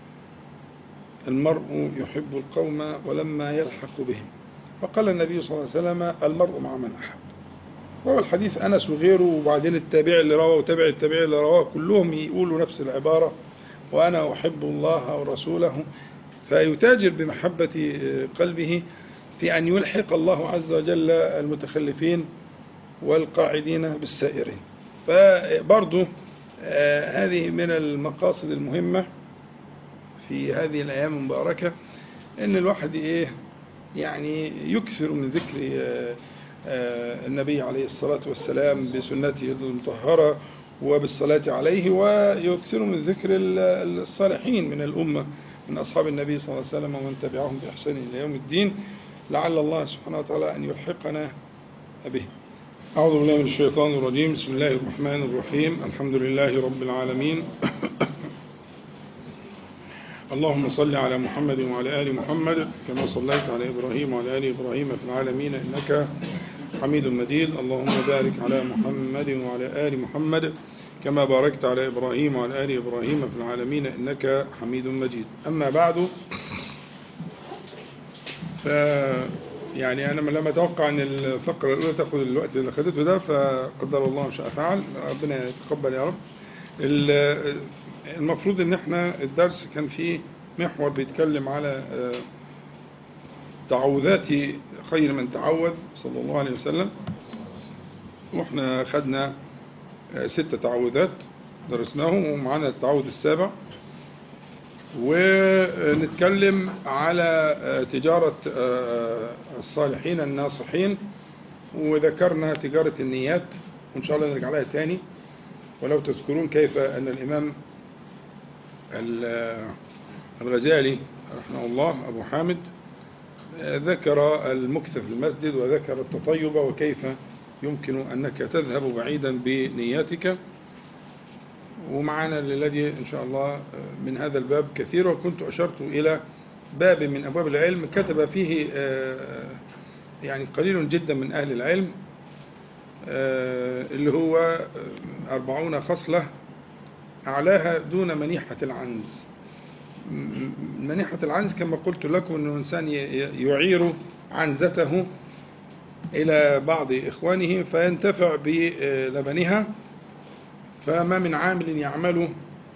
المرء يحب القوم ولما يلحق بهم فقال النبي صلى الله عليه وسلم المرء مع من أحب روى الحديث أنس وغيره وبعدين التابع اللي رواه وتابع التابع اللي رواه كلهم يقولوا نفس العبارة وأنا أحب الله ورسوله فيتاجر بمحبة قلبه في أن يلحق الله عز وجل المتخلفين والقاعدين بالسائرين فبرضو آه، هذه من المقاصد المهمة في هذه الأيام المباركة إن الواحد إيه يعني يكثر من ذكر آه، آه، النبي عليه الصلاة والسلام بسنته المطهرة وبالصلاة عليه ويكثر من ذكر ال- الصالحين من الأمة من أصحاب النبي صلى الله عليه وسلم ومن تبعهم بإحسان إلى يوم الدين لعل الله سبحانه وتعالى أن يلحقنا به أعوذ بالله من الشيطان الرجيم بسم الله الرحمن الرحيم الحمد لله رب العالمين اللهم صل على محمد وعلى آل محمد كما صليت على إبراهيم وعلى آل إبراهيم في العالمين إنك حميد مجيد اللهم بارك على محمد وعلى آل محمد كما باركت على إبراهيم وعلى آل إبراهيم في العالمين إنك حميد مجيد أما بعد ف يعني أنا لما أتوقع أن الفقرة الأولى تأخذ الوقت اللي أخذته ده فقدر الله ما شاء فعل ربنا يتقبل يا رب ال- المفروض ان احنا الدرس كان فيه محور بيتكلم على آه، تعوذات خير من تعوذ صلى الله عليه وسلم واحنا خدنا آه، ست تعوذات درسناهم ومعانا التعوذ السابع ونتكلم على آه، تجارة آه، الصالحين الناصحين وذكرنا تجارة النيات وإن شاء الله نرجع لها تاني ولو تذكرون كيف أن الإمام ال- الغزالي رحمه الله أبو حامد آه، ذكر المكث في المسجد وذكر التطيب وكيف يمكن أنك تذهب بعيدا بنياتك ومعنا الذي إن شاء الله من هذا الباب كثير وكنت أشرت إلى باب من أبواب العلم كتب فيه آه، يعني قليل جدا من أهل العلم آه، اللي هو آه، أربعون خصلة أعلاها دون منيحة العنز م- م- منيحة العنز كما قلت لكم أنه إنسان ي- ي- يعير عنزته إلى بعض إخوانه فينتفع بلبنها فما من عامل يعمل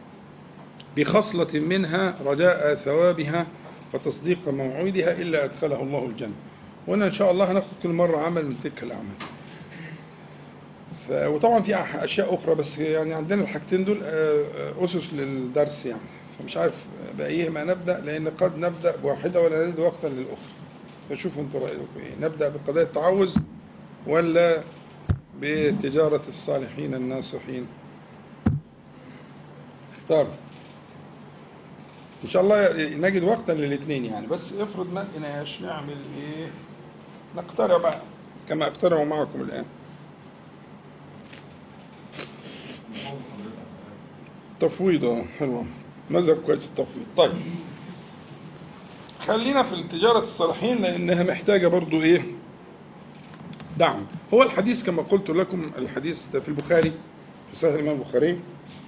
بخصلة منها رجاء ثوابها وتصديق موعودها إلا أدخله الله الجنة وأنا إن شاء الله هناخد كل مرة عمل من تلك الأعمال ف... وطبعا في أح- أشياء أخرى بس يعني عندنا الحاجتين دول آه، آه، أسس للدرس يعني فمش عارف بأيهما نبدأ لأن قد نبدأ بواحدة ولا نجد وقتا للأخرى فشوفوا انتوا رأيكم إيه نبدأ بقضايا التعوذ ولا بتجارة الصالحين الناصحين اختار ان شاء الله نجد وقتا للاثنين يعني بس افرض ما لقيناش نعمل ايه نقترع بقى كما اقترع معكم الان تفويض اه حلوه مذهب كويس التفويض طيب خلينا في التجارة الصالحين لأنها محتاجة برضو إيه دعم هو الحديث كما قلت لكم الحديث ده في البخاري في صحيح الإمام البخاري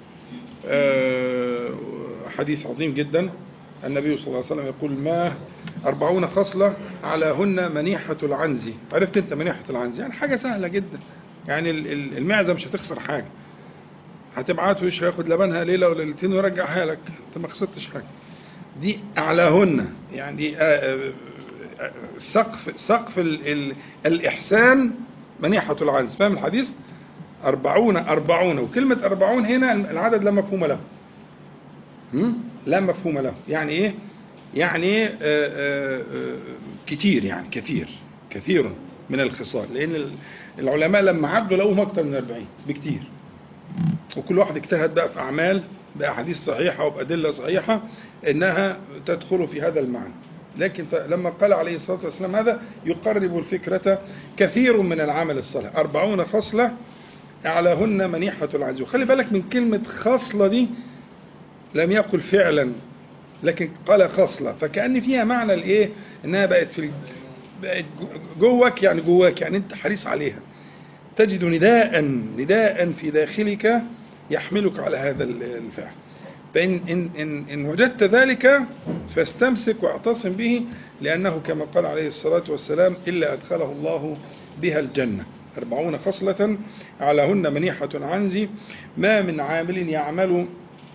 آه، حديث عظيم جدا النبي صلى الله عليه وسلم يقول ما أربعون خصلة على هن منيحة العنز عرفت أنت منيحة العنز يعني حاجة سهلة جدا يعني ال- ال- المعزة مش هتخسر حاجة هتبعته ايش هياخد لبنها ليلة ولا ليلتين ويرجعها لك انت ما خسرتش حاجة دي أعلاهن يعني آه، آه، آه، سقف سقف ال ال الإحسان منيحة العنز فاهم الحديث أربعون أربعون وكلمة أربعون هنا العدد لا مفهوم له هم؟ لا مفهوم له يعني إيه يعني إيه آه، آه، آه، كتير يعني كثير كثير من الخصال لأن ال- العلماء لما عدوا لقوهم أكثر من 40 بكتير وكل واحد اجتهد بقى في أعمال بأحاديث صحيحة وبأدلة صحيحة إنها تدخل في هذا المعنى لكن ف- لما قال عليه الصلاة والسلام هذا يقرب الفكرة كثير من العمل الصالح أربعون خصلة أعلاهن منيحة العزو خلي بالك من كلمة خصلة دي لم يقل فعلا لكن قال خصلة فكأن فيها معنى الإيه إنها بقت في ال- بقت جو- جواك يعني جواك يعني أنت حريص عليها تجد نداء نداء في داخلك يحملك على هذا ال- الفعل فإن إن إن إن وجدت ذلك فاستمسك واعتصم به لأنه كما قال عليه الصلاة والسلام إلا أدخله الله بها الجنة أربعون خصلة علىهن منيحة عنزي ما من عامل يعمل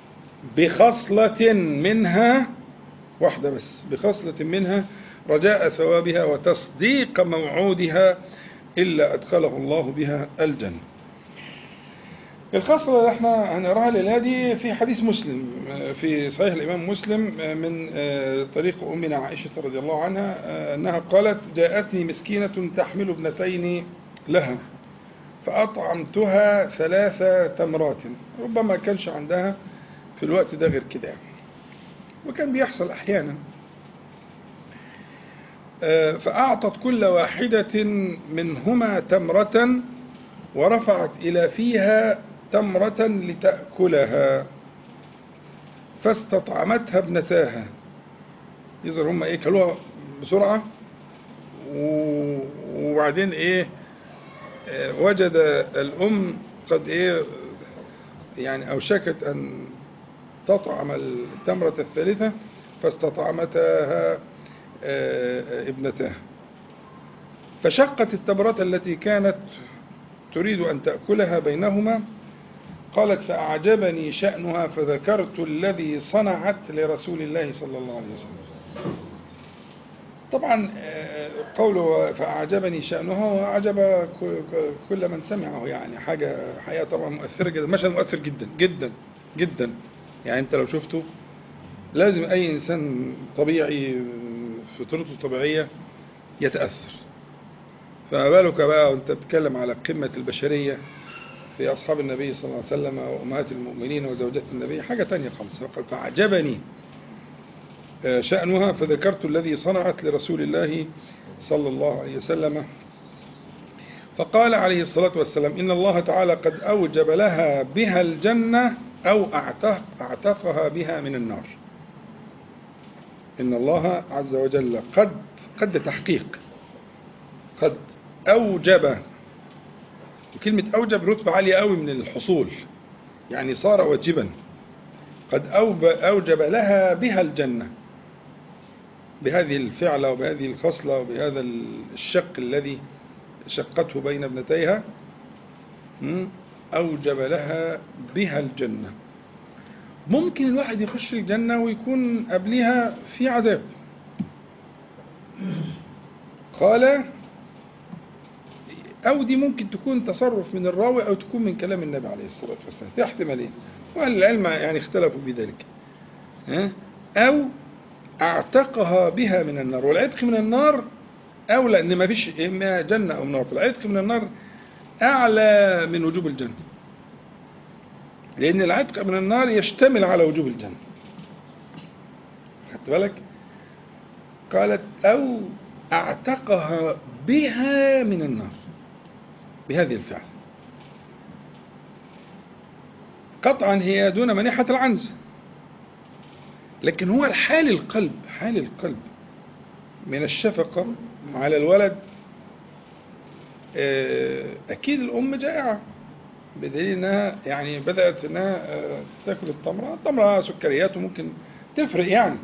بخصلة منها واحدة بس بخصلة منها رجاء ثوابها وتصديق موعودها إلا أدخله الله بها الجنة الخصلة اللي احنا هنقراها الليلة دي في حديث مسلم في صحيح الإمام مسلم من طريق أمنا عائشة رضي الله عنها أنها قالت جاءتني مسكينة تحمل ابنتين لها فأطعمتها ثلاث تمرات ربما كانش عندها في الوقت ده غير كده يعني. وكان بيحصل أحيانا فأعطت كل واحدة منهما تمرة ورفعت إلى فيها تمرة لتأكلها فاستطعمتها ابنتاها يظهر هم ايه كلوها بسرعة وبعدين ايه وجد الأم قد ايه يعني أوشكت أن تطعم التمرة الثالثة فاستطعمتها ابنتها فشقت التمرة التي كانت تريد أن تأكلها بينهما قالت فأعجبني شأنها فذكرت الذي صنعت لرسول الله صلى الله عليه وسلم طبعا قوله فأعجبني شأنها وأعجب كل من سمعه يعني حاجة حقيقة طبعا مؤثرة جدا مشهد مؤثر جدا جدا جدا يعني أنت لو شفته لازم أي إنسان طبيعي فطرته طبيعية يتأثر فما بالك بقى وانت بتتكلم على قمة البشرية في أصحاب النبي صلى الله عليه وسلم وأمهات المؤمنين وزوجات النبي حاجة تانية خالص فقال فأعجبني شأنها فذكرت الذي صنعت لرسول الله صلى الله عليه وسلم فقال عليه الصلاة والسلام إن الله تعالى قد أوجب لها بها الجنة أو أعتق أعتقها بها من النار إن الله عز وجل قد قد تحقيق قد أوجب وكلمة أوجب رتبة عالية قوي من الحصول يعني صار واجبا قد أوب- أوجب لها بها الجنة بهذه الفعلة وبهذه الخصلة وبهذا الشق الذي شقته بين ابنتيها م? أوجب لها بها الجنة ممكن الواحد يخش الجنة ويكون قبلها في عذاب قال أو دي ممكن تكون تصرف من الراوي أو تكون من كلام النبي عليه الصلاة والسلام في احتمالين وأهل العلم يعني اختلفوا في ذلك ها؟ أو اعتقها بها من النار والعتق من النار أولى إن ما فيش إما جنة أو نار فالعتق من النار أعلى من وجوب الجنة لأن العتق من النار يشتمل على وجوب الجنة خدت بالك قالت أو اعتقها بها من النار بهذه الفعل قطعا هي دون منيحة العنز لكن هو الحال القلب حال القلب من الشفقة على الولد آه، أكيد الأم جائعة بدليل أنها يعني بدأت أنها آه، تاكل التمرة التمرة سكريات وممكن تفرق يعني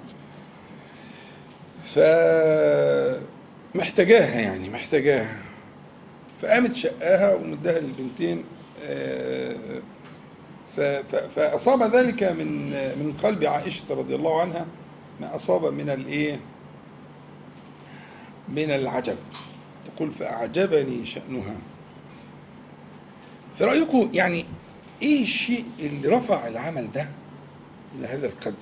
فمحتاجاها يعني محتاجاها فقامت شقاها ومدها للبنتين آه، ف- ف- فأصاب ذلك من من قلب عائشة رضي الله عنها ما أصاب من الإيه؟ من العجب تقول فأعجبني شأنها في رأيكم يعني إيه الشيء اللي رفع العمل ده إلى هذا القدر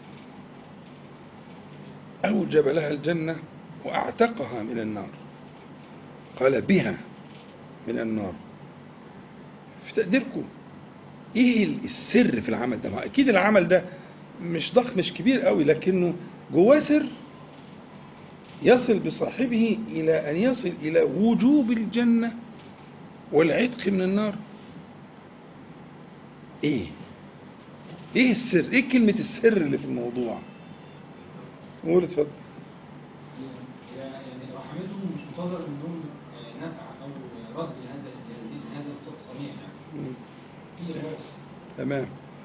أوجب لها الجنة وأعتقها من النار قال بها من النار في تقديركم ايه السر في العمل ده ما اكيد العمل ده مش ضخم مش كبير قوي لكنه جواه سر يصل بصاحبه الى ان يصل الى وجوب الجنه والعتق من النار ايه ايه السر ايه كلمه السر اللي في الموضوع قول اتفضل يعني رحمتهم مش منتظر منهم نفع او رد لهذا لهذا الصنيع يعني مم. في إخلاص تمام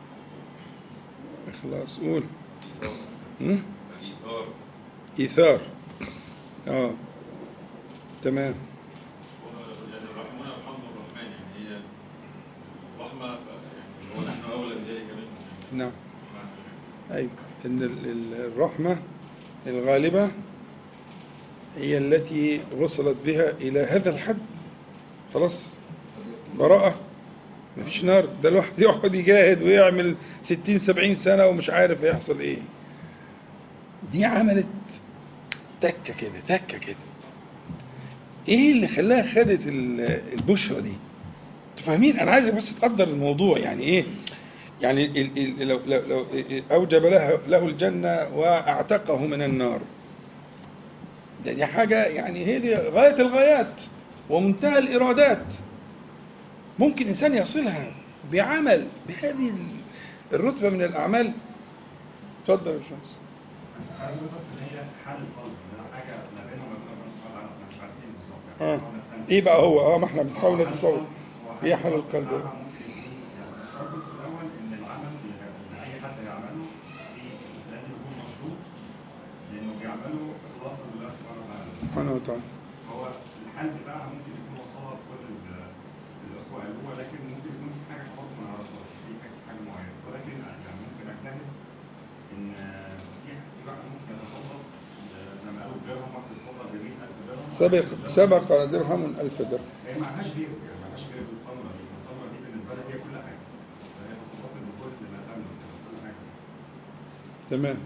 اخلاص قول مم؟ الإيثار ايثار اه تمام يعني الرحمن الحمد الرحمن يعني هي الرحمة يعني هو نحن أولى بذلك منه نعم أيوة إن ال- ال- الرحمة الغالبة هي التي وصلت بها إلى هذا الحد خلاص براءة مفيش نار ده الواحد يقعد يجاهد ويعمل ستين سبعين سنة ومش عارف هيحصل إيه دي عملت تكة كده تكة كده إيه اللي خلاها خدت ال- البشرة دي انتوا فاهمين أنا عايزك بس تقدر الموضوع يعني إيه يعني ال- ال- لو, لو, لو أوجب له, له الجنة وأعتقه من النار ده دي حاجة يعني هي دي غاية الغايات ومنتهى الإرادات ممكن إنسان يصلها بعمل بهذه ال- الرتبة من الأعمال اتفضل يا باشمهندس عايز أقول بس ان هي حل القلب ده حاجه ما بينهم وبين ربنا سبحانه وتعالى احنا مش عارفين بالظبط آه. يعني هو نستنتج. إيه بقى هو اه ما احنا بنحاول هو حل نتصور القلب. هو إيه حل القلب بتاعها ممكن يكون يعني الشرط في الاول ان العمل اللي اللي اي حد يعمله إيه، لازم يكون مشروط لانه بيعمله اخلاصا لله سبحانه وتعالى سبحانه وتعالى هو الحل بتاعها ممكن يكون وصلها بكل ال- الاخوه قالوها لكن ممكن يكون في حاجه برضه ما نعرفهاش في حاجه حاجه معينه ولكن يعني ممكن اجتهد ان في في واحد ممكن يتصدق آه، زي ما قالوا درهم واحد يتصدق ب 100000 درهم سبق سبق درهم ألف درهم هي ما لهاش غير يعني ما لهاش غير التمره دي التمره دي بالنسبه لها هي كل حاجه فهي تصدقت بكل ما تملك كل حاجه تمام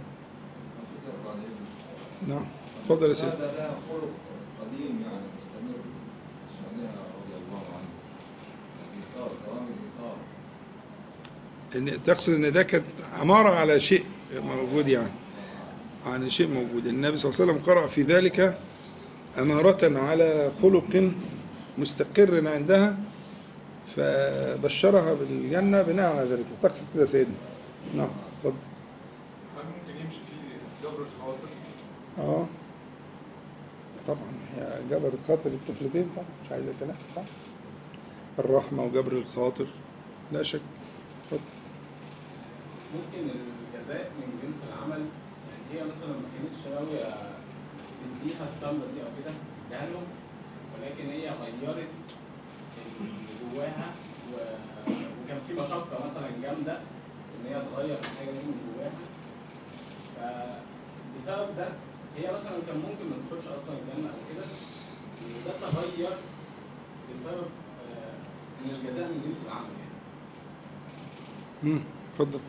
نعم اتفضل يا سيدي هذا لها خلق قديم يعني مستمر شأنها رضي الله عنه الإيثار دوام الإيثار ان تقصد ان ده كانت عمارة على شيء موجود يعني عن شيء موجود النبي صلى الله عليه وسلم قرأ في ذلك أمارة على خلق مستقر عندها فبشرها بالجنة بناء على ذلك تقصد كده يا سيدنا نعم اتفضل هل ممكن يمشي فيه جبر الخواطر؟ اه طبعا هي جبر الخاطر الطفلتين طبعا مش عايزة كلام صح الرحمة وجبر الخاطر لا شك اتفضل ممكن الجزاء من جنس العمل يعني هي مثلا ما كانتش ناويه تديها التمره دي او كده اديها لهم ولكن هي غيرت اللي جواها و- وكان في مشقه مثلا جامده ان هي تغير الحاجه دي من جواها فبسبب ده هي مثلا كان ممكن ما تدخلش اصلا الجنه او كده وده تغير بسبب آه، ان الجزاء من جنس العمل يعني مم. اتفضل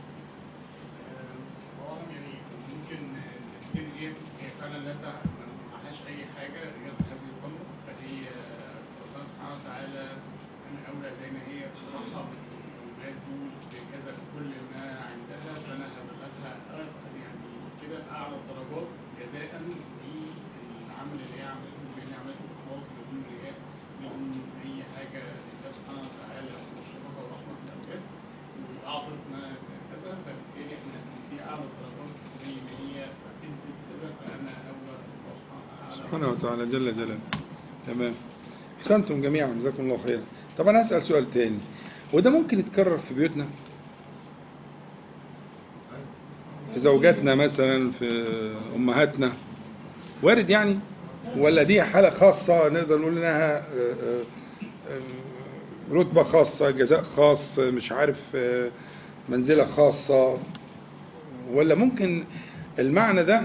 هو يعني ممكن الكتير دي هي فعلا لا تع- ما معهاش اي حاجه غير هذه القمه فهي الله سبحانه وتعالى انا اولى زي ما هي ترحب الاولاد دول بكذا كل ما عندها فانا هبلغها أ- يعني كده اعلى الدرجات جزاء للعمل اللي هي عملته بان عملته بخلاص بدون رياء بدون اي حاجه لله سبحانه وتعالى وشفقه ورحمه الاولاد واعطتنا كذا فبالتالي احنا في اعلى الدرجات زي ما هي ادت كذا فانا اولى الله سبحانه وتعالى جل جلاله تمام احسنتم جميعا جزاكم الله خيرا طب انا هسال سؤال تاني وده ممكن يتكرر في بيوتنا في زوجاتنا مثلا في امهاتنا وارد يعني ولا دي حاله خاصه نقدر نقول انها آه، آه، آه، رتبه خاصه جزاء خاص مش عارف آه، منزله خاصه ولا ممكن المعنى ده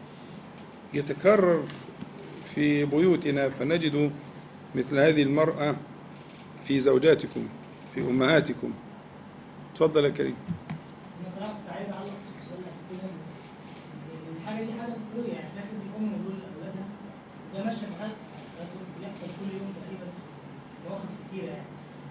يتكرر في بيوتنا فنجد مثل هذه المرأة في زوجاتكم في أمهاتكم تفضل يا كريم انا صراحه كنت عايز اعلق في السؤال اللي كده إن الحاجه دي حاجه ضروريه يعني لازم الام دول لاولادها ده ماشيه في حياتها ده بيحصل كل يوم تقريبا مواقف كتيره يعني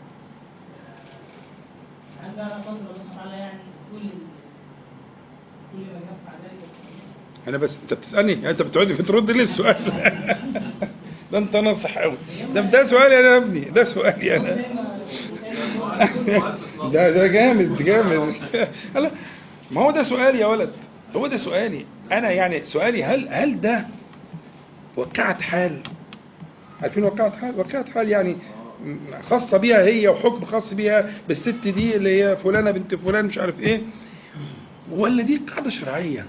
آه، هل ده قدر الله سبحانه وتعالى يعني كل كل ما ينفع ذلك يستطيع؟ أنا بس أنت بتسألني أنت بتقعد بترد لي السؤال ده أنت ناصح أوي ده ده سؤالي أنا يا ابني ده سؤالي أنا زي ما زي ما ده ده جامد جامد لا ما هو ده سؤالي يا ولد هو ده سؤالي انا يعني سؤالي هل هل ده وقعت حال عارفين وقعت حال وقعت حال يعني م- خاصة بيها هي وحكم خاص بيها بالست دي اللي هي فلانة بنت فلان مش عارف ايه ولا دي قاعدة شرعية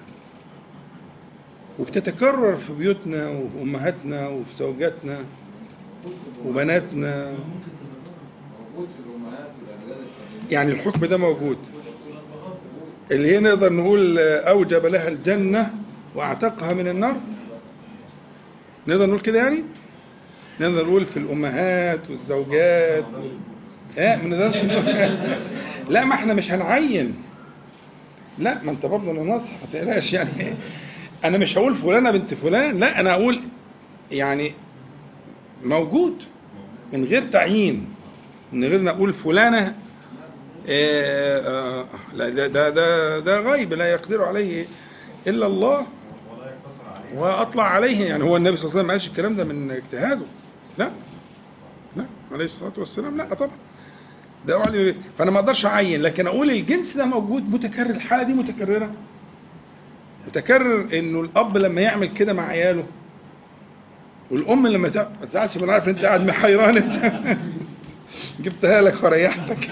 وبتتكرر في بيوتنا وفي أمهاتنا وفي زوجاتنا وبناتنا موجود في الامهات والاولاد التانيين يعني الحكم ده موجود اللي هي نقدر نقول أوجب لها الجنة وأعتقها من النار نقدر نقول كده يعني نقدر نقول في الأمهات والزوجات و... ها ما نقدرش نقول لا ما احنا مش هنعين لا ما انت برضه انا ناصح ما تقلقش يعني انا مش هقول فلانه بنت فلان لا انا اقول يعني موجود من غير تعيين من غير ما اقول فلانه آه، آه، لا ده ده ده ده غيب لا يقدر عليه الا الله ولا يقتصر عليه واطلع عليه يعني هو النبي صلى الله عليه وسلم ما قالش الكلام ده من اجتهاده لا لا عليه الصلاه والسلام لا طبعا ده أعلم به. فانا ما اقدرش اعين لكن اقول الجنس ده موجود متكرر الحاله دي متكرره متكرر انه الاب لما يعمل كده مع عياله والام لما تع... ما تزعلش ما انا عارف إن انت قاعد محيران انت جبتها لك فريحتك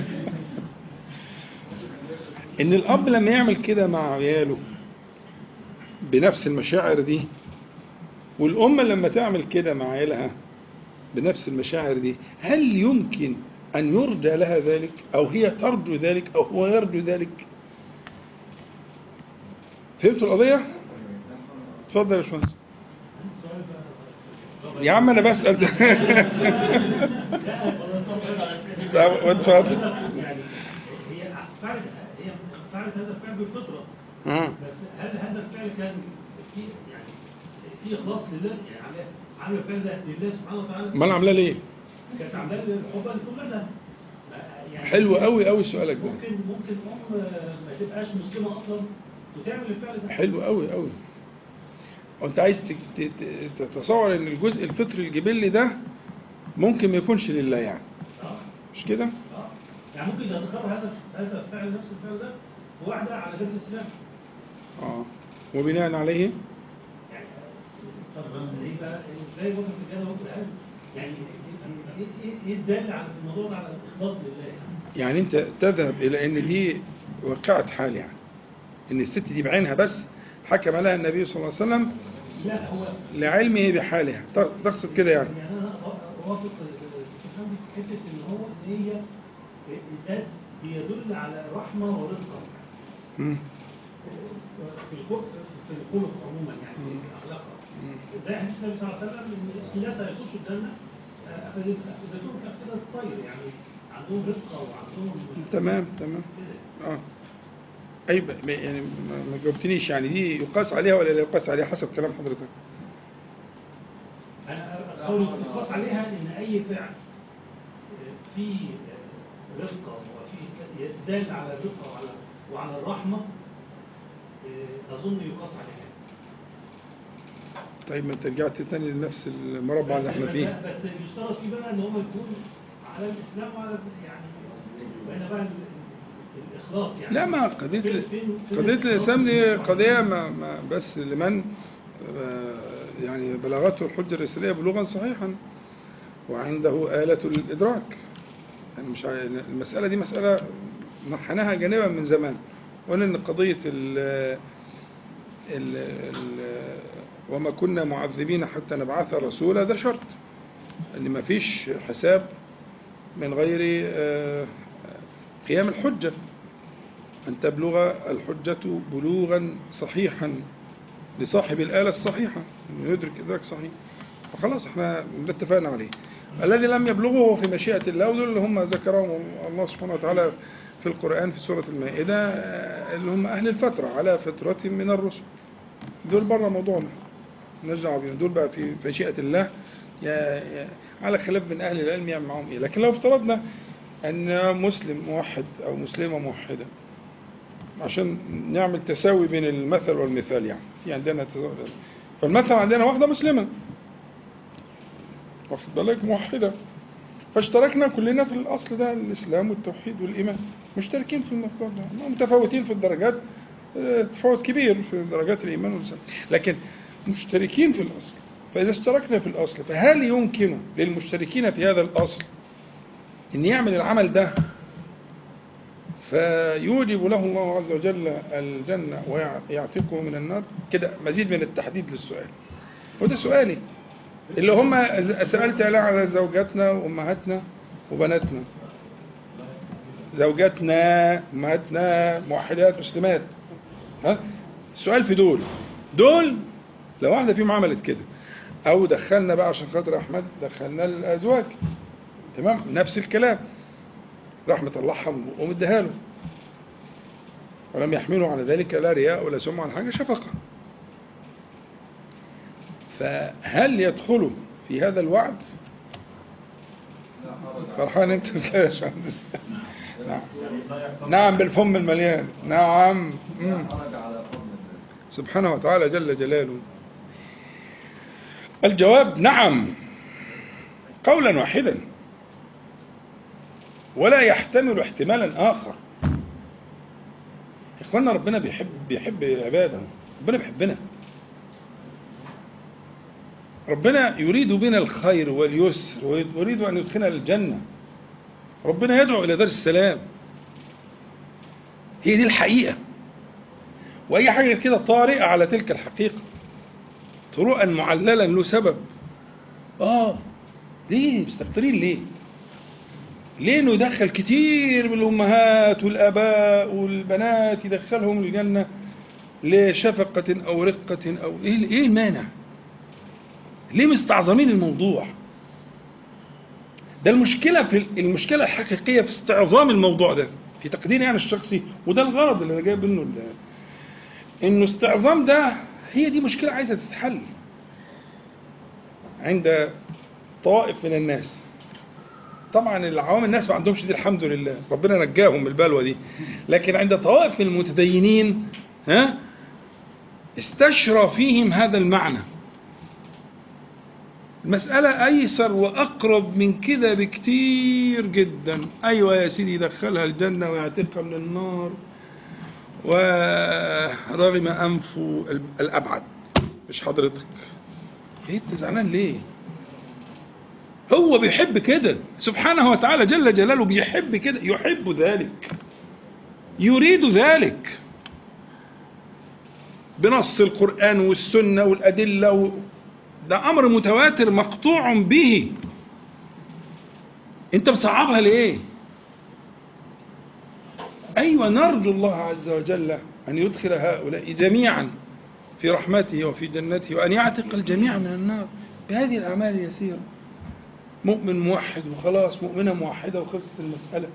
ان الاب لما يعمل كده مع عياله بنفس المشاعر دي والام لما تعمل كده مع عيالها بنفس المشاعر دي هل يمكن ان يرجى لها ذلك او هي ترجو ذلك او هو يرجو ذلك فهمتوا القضيه اتفضل يا باشمهندس يا عم انا بسال طب اتفضل يعني هي فعلت هي فعلت هذا الفعل بالفطره آه. بس هل هذا الفعل كان في يعني في اخلاص لله يعني عامله عامله الفعل ده لله سبحانه وتعالى امال عاملاه ليه كانت عاملاه حبا لاولادها يعني حلو قوي قوي سؤالك ده ممكن ممكن ام ما تبقاش مسلمه اصلا وتعمل الفعل ده حلو قوي قوي وانت عايز ت- ت- ت- تتصور ان الجزء الفطري الجبلي ده ممكن ما يكونش لله يعني اه مش كده اه يعني ممكن يتكرر هذا هذا الفعل نفس الفعل ده في واحده على غير الاسلام اه وبناء عليه يعني طب يبقى ازاي ممكن تتجنب ممكن العلم يعني ايه ايه ايه الدال على الموضوع ده على الاخلاص لله يعني يعني انت تذهب الى ان دي واقعة حال يعني ان الست دي بعينها بس حكم لها النبي صلى الله عليه وسلم لا هو لعلمه بحالها تقصد كده يعني يعني انا اوافق الفهم في حته ان هو ان هي ده بيدل على رحمه ورقه مم. في الخلق في الخلق عموما يعني في اخلاقها زي حديث النبي صلى الله عليه وسلم ان الناس هيخشوا الجنه افئدتهم كافئده الطير يعني عندهم رقه وعندهم تمام تمام كده اه اي ب- ب- يعني ما ما جاوبتنيش يعني دي يقاس عليها ولا لا يقاس عليها حسب كلام حضرتك انا اتصور يقاس عليها ان اي فعل فيه رقه وفيه يدل على الرقه وعلى وعلى الرحمه اظن يقاس عليها طيب ما انت رجعت تاني لنفس المربع اللي احنا بس- فيه بس يشترط فيه بقى ان هو يكون على الاسلام وعلى يعني وهنا بقى ال- الاخلاص يعني لا ما قضية فين- فين- فين قضية الإخلاص الإسلام دي والإخلاص؟ قضية ما ما بس لمن آه، يعني بلغته الحجة الرسالية بلغا صحيحا وعنده آلة الإدراك يعني مش عاي- المسألة دي مسألة نحناها جانبا من زمان وقلنا إن قضية ال ال ال وما كنا معذبين حتى نبعث رسولا ده شرط ان ما فيش حساب من غير آه، قيام الحجة أن تبلغ الحجة بلوغا صحيحا لصاحب الآلة الصحيحة أنه يدرك إدراك صحيح فخلاص احنا ده اتفقنا عليه الذي لم يبلغه هو في مشيئة الله ودول اللي هم ذكرهم الله سبحانه وتعالى في القرآن في سورة المائدة آه، اللي هم أهل الفترة على فترة من الرسل دول بره موضوعنا نرجع بيهم دول بقى في مشيئة الله يا يا على خلاف من أهل العلم يعمل معهم إيه لكن لو افترضنا أن مسلم موحد أو مسلمة موحدة عشان نعمل تساوي بين المثل والمثال يعني في عندنا تساوي فالمثل عندنا واحدة مسلمة واخد بالك موحدة فاشتركنا كلنا في الأصل ده الإسلام والتوحيد والإيمان مشتركين في المصدر ده متفاوتين في الدرجات اه، تفاوت كبير في درجات الإيمان والإسلام لكن مشتركين في الأصل فإذا اشتركنا في الأصل فهل يمكن للمشتركين في هذا الأصل أن يعمل العمل ده فيوجب له الله عز وجل الجنة ويعتقه من النار كده مزيد من التحديد للسؤال وده سؤالي اللي هم سألت عليه على زوجاتنا وأمهاتنا وبناتنا زوجاتنا أمهاتنا موحدات مسلمات ها السؤال في دول دول لو واحدة فيهم عملت كده أو دخلنا بقى عشان خاطر أحمد دخلنا الأزواج تمام نفس الكلام رحمة الله حمه ومديها له ولم يحملوا على ذلك لا رياء ولا سمعة ولا حاجة شفقة فهل يدخلوا في هذا الوعد لا حرج على- فرحان انت يا باشمهندس نعم نعم بالفم المليان نعم لا مم. حرج على فضل الله سبحانه وتعالى جل جلاله الجواب نعم قولا واحدا ولا يحتمل احتمالا آخر يا إخوانا ربنا بيحب بيحب عباده ربنا بيحبنا ربنا يريد بنا الخير واليسر ويريد أن يدخلنا الجنة ربنا يدعو إلى دار السلام هي دي الحقيقة وأي حاجة كده طارئة على تلك الحقيقة طرقا معللا له سبب آه ليه مستكترين ليه ليه انه يدخل كتير من الامهات والاباء والبنات يدخلهم الجنه لشفقه او رقه او ايه ايه المانع ليه مستعظمين الموضوع ده المشكله في المشكله الحقيقيه في استعظام الموضوع ده في تقديري انا الشخصي وده الغرض اللي انا جايب منه ال- انه استعظام ده هي دي مشكله عايزه تتحل عند طوائف من الناس طبعا العوام الناس ما عندهمش دي الحمد لله ربنا نجاهم من البلوى دي لكن عند طوائف من المتدينين ها استشرى فيهم هذا المعنى المسألة أيسر وأقرب من كده بكتير جدا أيوة يا سيدي يدخلها الجنة ويعتقها من النار ورغم أنفه الأبعد مش حضرتك إيه أنت زعلان ليه؟ هو بيحب كده سبحانه وتعالى جل جلاله بيحب كده يحب ذلك يريد ذلك بنص القرآن والسنة والأدلة و... ده أمر متواتر مقطوع به أنت مصعبها ليه؟ أيوة نرجو الله عز وجل أن يدخل هؤلاء جميعا في رحمته وفي جنته وأن يعتق الجميع من النار بهذه الأعمال اليسيرة مؤمن موحد وخلاص مؤمنة موحدة وخلصت المسألة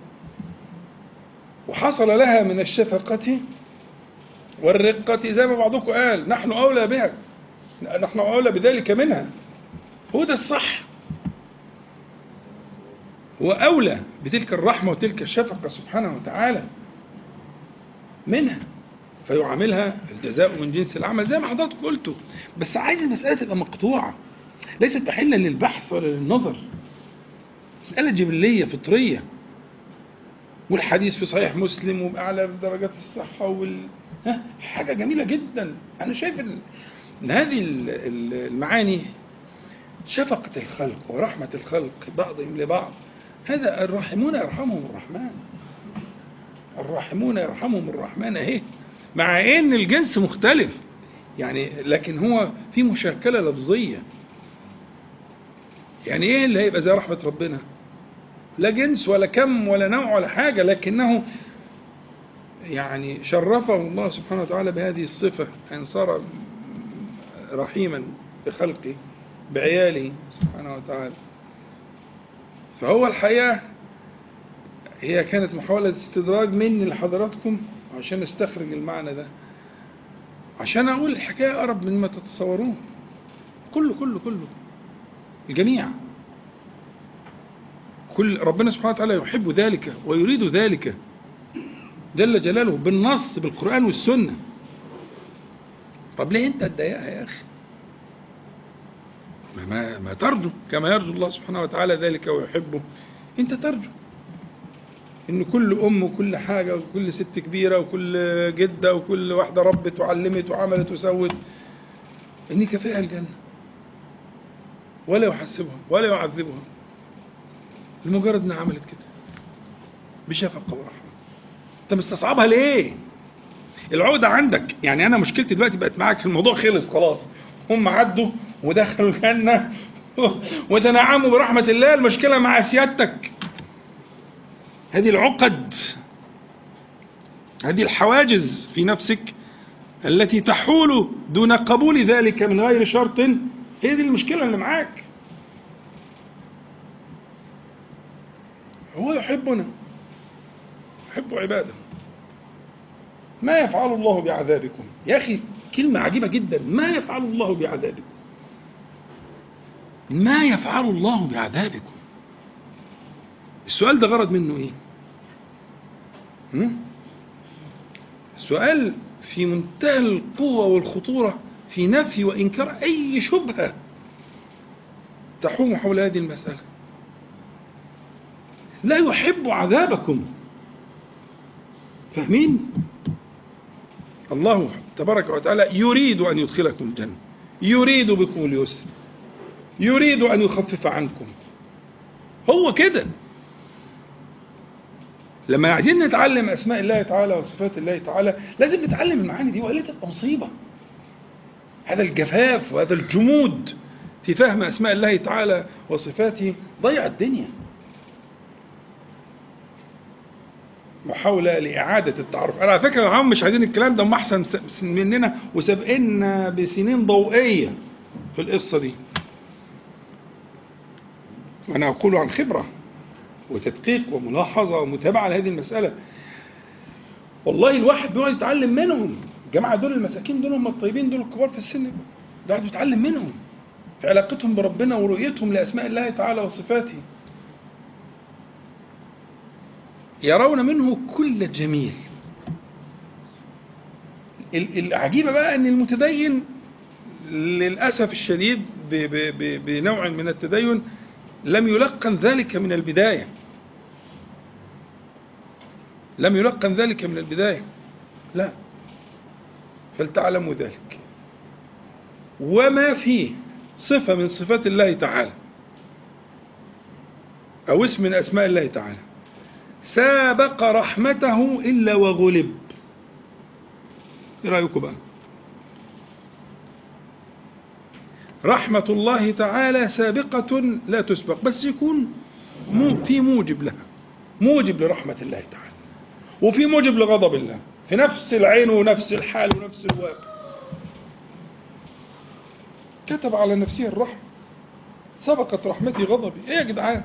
وحصل لها من الشفقة والرقة زي ما بعضكم قال نحن أولى بها نحن أولى بذلك منها هو ده الصح هو أولى بتلك الرحمة وتلك الشفقة سبحانه وتعالى منها فيعاملها الجزاء من جنس العمل زي ما حضرتك قلتوا بس عايز المسألة تبقى مقطوعة ليست محلا للبحث ولا للنظر مسألة جبلية فطرية والحديث في صحيح مسلم وبأعلى درجات الصحة وال... ها حاجة جميلة جدا أنا شايف إن إن هذه ال- ال- المعاني شفقة الخلق ورحمة الخلق بعضهم لبعض هذا الراحمون يرحمهم الرحمن الراحمون يرحمهم الرحمن اهي مع ان الجنس مختلف يعني لكن هو في مشاكله لفظيه يعني ايه اللي هيبقى زي رحمه ربنا لا جنس ولا كم ولا نوع ولا حاجه لكنه يعني شرفه الله سبحانه وتعالى بهذه الصفه ان صار رحيما بخلقه بعياله سبحانه وتعالى فهو الحياه هي كانت محاولة استدراج مني لحضراتكم عشان استخرج المعنى ده عشان أقول الحكاية أقرب مما تتصورون كله كله كله الجميع كل ربنا سبحانه وتعالى يحب ذلك ويريد ذلك جل جلاله بالنص بالقرآن والسنة طب ليه أنت تضايقها يا أخي ما, ما, ما ترجو كما يرجو الله سبحانه وتعالى ذلك ويحبه أنت ترجو ان كل ام وكل حاجه وكل ست كبيره وكل جده وكل واحده ربت وعلمت وعملت وسوت ان كفاها الجنه ولا يحسبها ولا يعذبها لمجرد انها عملت كده بشفقه ورحمه انت مستصعبها ليه العقده عندك يعني انا مشكلتي دلوقتي بقت معاك الموضوع خلص خلاص هم عدوا ودخلوا الجنه وتنعموا برحمه الله المشكله مع سيادتك هذه العقد هذه الحواجز في نفسك التي تحول دون قبول ذلك من غير شرط هي دي المشكلة اللي معاك هو يحبنا يحب عباده ما يفعل الله بعذابكم يا أخي كلمة عجيبة جدا ما يفعل الله بعذابكم ما يفعل الله بعذابكم السؤال ده غرض منه ايه هم؟ السؤال في منتهى القوة والخطورة في نفي وإنكار أي شبهة تحوم حول هذه المسألة لا يحب عذابكم فاهمين الله تبارك وتعالى يريد أن يدخلكم الجنة يريد بكم اليسر يريد أن يخفف عنكم هو كده لما عايزين نتعلم اسماء الله تعالى وصفات الله تعالى لازم نتعلم المعاني دي والا تبقى مصيبه هذا الجفاف وهذا الجمود في فهم اسماء الله تعالى وصفاته ضيع الدنيا محاولة لإعادة التعرف أنا على فكرة العام مش عايزين الكلام ده هم أحسن مننا وسابقنا بسنين ضوئية في القصة دي وأنا أقول عن خبرة وتدقيق وملاحظة ومتابعة لهذه المسألة والله الواحد بيقعد يتعلم منهم الجماعة دول المساكين دول هم الطيبين دول الكبار في السن الواحد بيتعلم منهم في علاقتهم بربنا ورؤيتهم لأسماء الله تعالى وصفاته يرون منه كل جميل العجيبة بقى أن المتدين للأسف الشديد بنوع من التدين لم يلقن ذلك من البداية لم يلقن ذلك من البداية لا فلتعلموا ذلك وما فيه صفة من صفات الله تعالى أو اسم من أسماء الله تعالى سابق رحمته إلا وغلب إيه رأيكم بقى رحمة الله تعالى سابقة لا تسبق بس يكون مو في موجب لها موجب لرحمة الله تعالى وفي موجب لغضب الله في نفس العين ونفس الحال ونفس الواقع كتب على نفسه الرحمة سبقت رحمتي غضبي ايه يا جدعان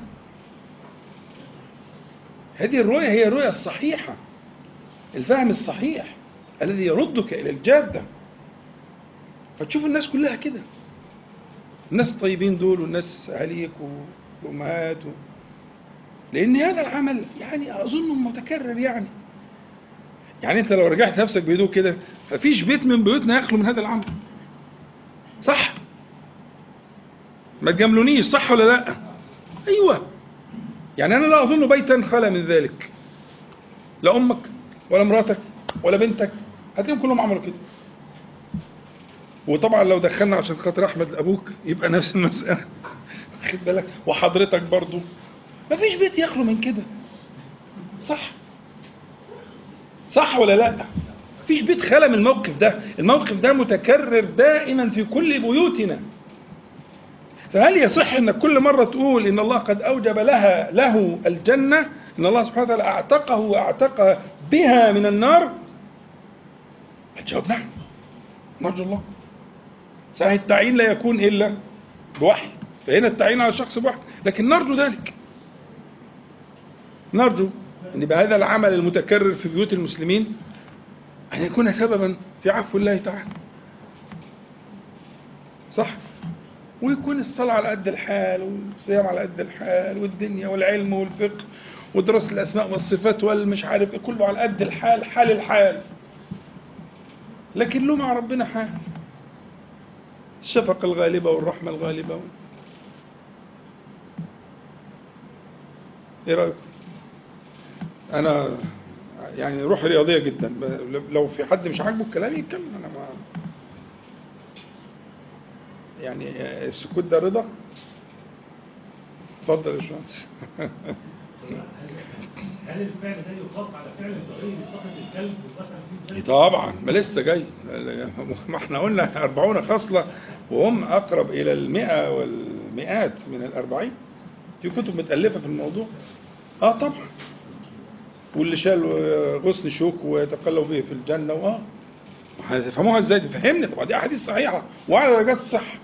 هذه الرؤية هي الرؤية الصحيحة الفهم الصحيح الذي يردك إلى الجادة فتشوف الناس كلها كده الناس الطيبين دول والناس أهاليك والأمهات و... لأن هذا العمل يعني أظنه متكرر يعني يعني أنت لو رجعت نفسك بهدوء كده مفيش بيت من بيوتنا يخلو من هذا العمل صح ما تجاملونيش صح ولا لا أيوة يعني أنا لا أظن بيتا خلا من ذلك لا أمك ولا مراتك ولا بنتك هتلاقيهم كلهم عملوا كده وطبعا لو دخلنا عشان خاطر احمد ابوك يبقى نفس المساله خد بالك وحضرتك برضو مفيش بيت يخلو من كده صح صح ولا لا مفيش بيت خلى من الموقف ده الموقف ده متكرر دائما في كل بيوتنا فهل يصح انك كل مره تقول ان الله قد اوجب لها له الجنه ان الله سبحانه وتعالى اعتقه واعتق بها من النار الجواب نعم نرجو الله صحيح التعيين لا يكون الا بوحي فهنا التعيين على الشخص بوحي لكن نرجو ذلك نرجو ان يبقى هذا العمل المتكرر في بيوت المسلمين ان يكون سببا في عفو الله تعالى صح ويكون الصلاة على قد الحال والصيام على قد الحال والدنيا والعلم والفقه ودراسة الأسماء والصفات والمش عارف إيه كله على قد الحال حال الحال لكن له مع ربنا حال الشفقة الغالبة والرحمة الغالبة ايه رأيكم انا يعني روحي رياضية جدا لو في حد مش عاجبه الكلام يتكلم انا ما يعني السكوت ده رضا اتفضل يا باشمهندس هل الفعل ده يقاس على فعل الضرير بصفة الكلب والبشر فيه ذلك؟ طبعا ما لسه جاي ما احنا قلنا أربعون خصلة وهم أقرب إلى المئة والمئات من الأربعين في كتب متألفة في الموضوع اه طبعا واللي شال غصن شوك ويتقلب به في الجنة واه هتفهموها ازاي تفهمني طبعا دي احاديث صحيحة وعلى درجات الصحة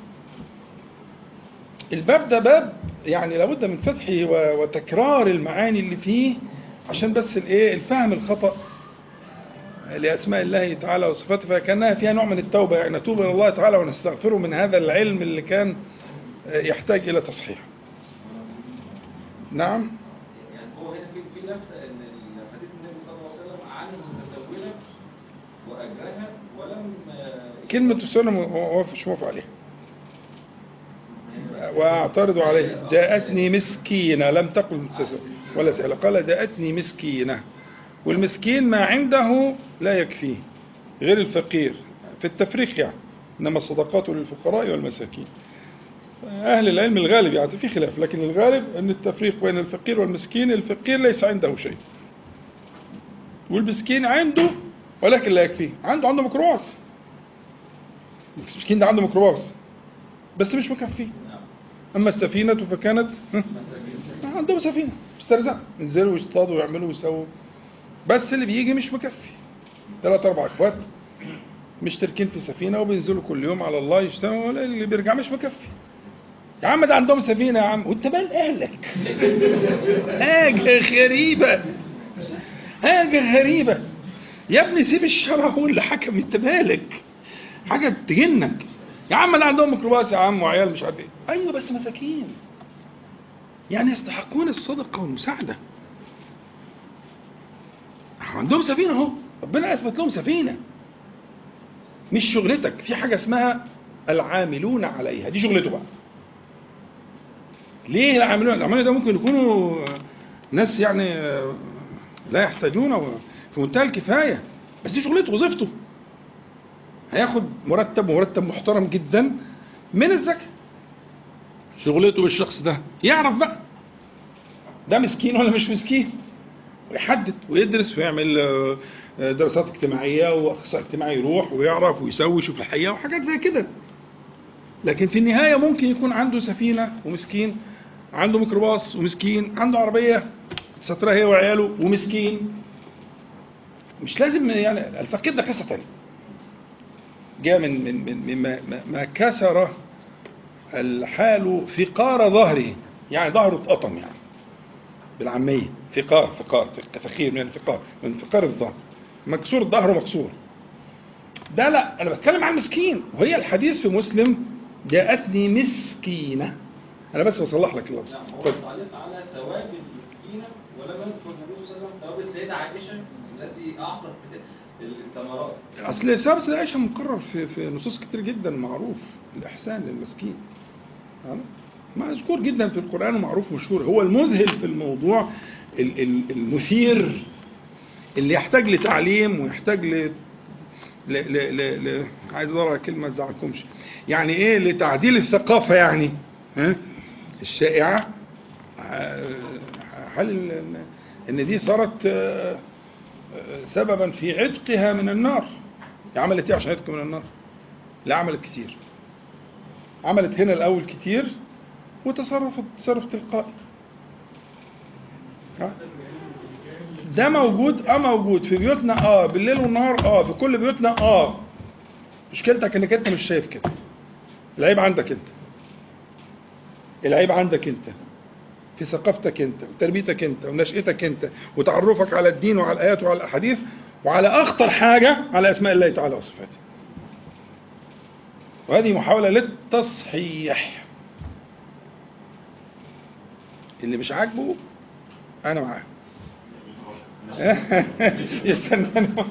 الباب ده باب يعني لابد من فتحه وتكرار المعاني اللي فيه عشان بس الايه الفهم الخطأ لأسماء الله تعالى وصفاته فكأنها فيها نوع من التوبة يعني نتوب إلى الله تعالى ونستغفره من هذا العلم اللي كان يحتاج إلى تصحيح نعم يعني هو هنا في في لفته ان حديث النبي صلى الله عليه وسلم عن المتزوجه واجرها ولم كلمة تسلم هو مش موافق عليها واعترض عليه جاءتني مسكينة لم تقل متزوج ولا سأل قال جاءتني مسكينة والمسكين ما عنده لا يكفيه غير الفقير في التفريق يعني إنما الصدقات للفقراء والمساكين أهل العلم الغالب يعني في خلاف لكن الغالب أن التفريق بين الفقير والمسكين الفقير ليس عنده شيء والمسكين عنده ولكن لا يكفيه عنده عنده ميكروباص المسكين ده عنده ميكروباص بس مش مكفيه أما السفينة فكانت عندهم سفينة مسترزقة ينزلوا ويصطادوا ويعملوا ويسووا بس اللي بيجي مش مكفي ثلاث أربع إخوات مشتركين في سفينة وبينزلوا كل يوم على الله يشتغلوا ولا اللي بيرجع مش مكفي يا عم ده عندهم سفينة يا عم وانت مال اهلك حاجة غريبة حاجة غريبة يا ابني سيب الشرع هو اللي حكم انت مالك حاجة تجنك يا عم ده عندهم ميكروباص يا عم وعيال مش عارف ايه ايوه بس مساكين يعني يستحقون الصدقة والمساعدة عندهم سفينة اهو ربنا اثبت لهم سفينة مش شغلتك في حاجة اسمها العاملون عليها دي شغلته بقى ليه العاملون العاملون ده ممكن يكونوا ناس يعني لا يحتاجون في منتهى الكفاية بس دي شغلته وظيفته هياخد مرتب ومرتب محترم جدا من الزكاة شغلته بالشخص ده يعرف بقى ده مسكين ولا مش مسكين ويحدد ويدرس ويعمل آه، آه، دراسات اجتماعيه واخصائي اجتماعي يروح ويعرف ويسوي يشوف الحقيقه وحاجات زي كده لكن في النهايه ممكن يكون عنده سفينه ومسكين عنده ميكروباص ومسكين عنده عربيه سترها هي وعياله ومسكين مش لازم يعني الفقير ده قصه تانيه جاء من من من مما ما- ما كسر الحال فقار ظهره يعني ظهره اتقطم يعني بالعاميه فقار فقار فقير من الفقار من فقار الظهر مكسور الظهر ومكسور ده لا انا بتكلم عن مسكين وهي الحديث في مسلم جاءتني مسكينه انا بس بصلح لك اللفظ نعم هو اتفضل. تعليق على ثواب المسكينة ولم يذكر النبي صلى الله عليه وسلم ثواب السيدة عائشة التي أعطت الثمرات اصل سبب سيدة عائشه مقرر في في نصوص كتير جدا معروف الاحسان للمسكين تمام؟ مذكور جدا في القران ومعروف مشهور هو المذهل في الموضوع ال- ال- المثير اللي يحتاج لتعليم ويحتاج ل ل ل ل ل عايز ادور على كلمه ما تزعلكمش يعني ايه لتعديل الثقافه يعني ها الشائعه ع- هل ال- ان دي صارت آه، آه، سببا في عتقها من النار هي عملت ايه عشان عتق من النار لا عملت كتير عملت هنا الاول كتير وتصرفت تصرف تلقائي ها؟ ده موجود اه موجود في بيوتنا اه بالليل والنهار اه في كل بيوتنا اه مشكلتك انك انت مش شايف كده العيب عندك انت العيب عندك انت في ثقافتك انت وتربيتك انت ونشأتك انت وتعرفك على الدين وعلى الايات وعلى الاحاديث وعلى اخطر حاجه على اسماء الله تعالى وصفاته وهذه محاوله للتصحيح اللي مش عاجبه انا معاه يستنى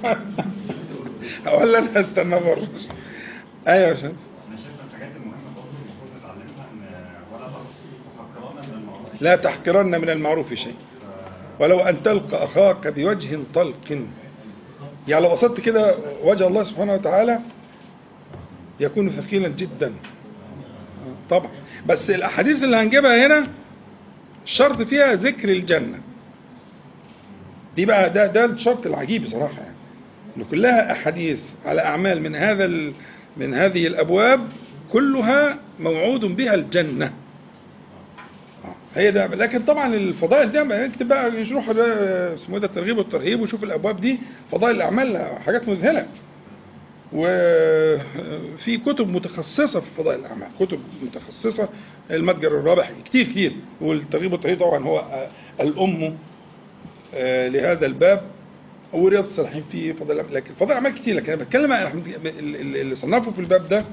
ولا انا استنى بره ايوه يا شمس انا شايف من الحاجات المهمه برضه المفروض نتعلمها ان ولا تفكرنا من المعروف لا تحقرن من المعروف شيء ولو أن تلقى أخاك بوجه طلق يعني لو قصدت كده وجه الله سبحانه وتعالى يكون ثقيلا جدا طبعا بس الأحاديث اللي هنجيبها هنا الشرط فيها ذكر الجنة دي بقى ده ده الشرط العجيب بصراحة يعني إن كلها أحاديث على أعمال من هذا ال من هذه الأبواب كلها موعود بها الجنة هي ده لكن طبعا الفضائل دي ما يكتب بقى يروح ده اسمه إيه ده الترغيب والترهيب ويشوف الابواب دي فضائل الاعمال حاجات مذهله وفي كتب متخصصه في فضائل الاعمال كتب متخصصه المتجر الرابح كتير كتير والترغيب والترهيب طبعا هو الام لهذا الباب ورياض الصالحين فيه فضائل الأعمال. لكن فضائل الاعمال كتير لكن انا بتكلم عن اللي صنفوا في الباب ده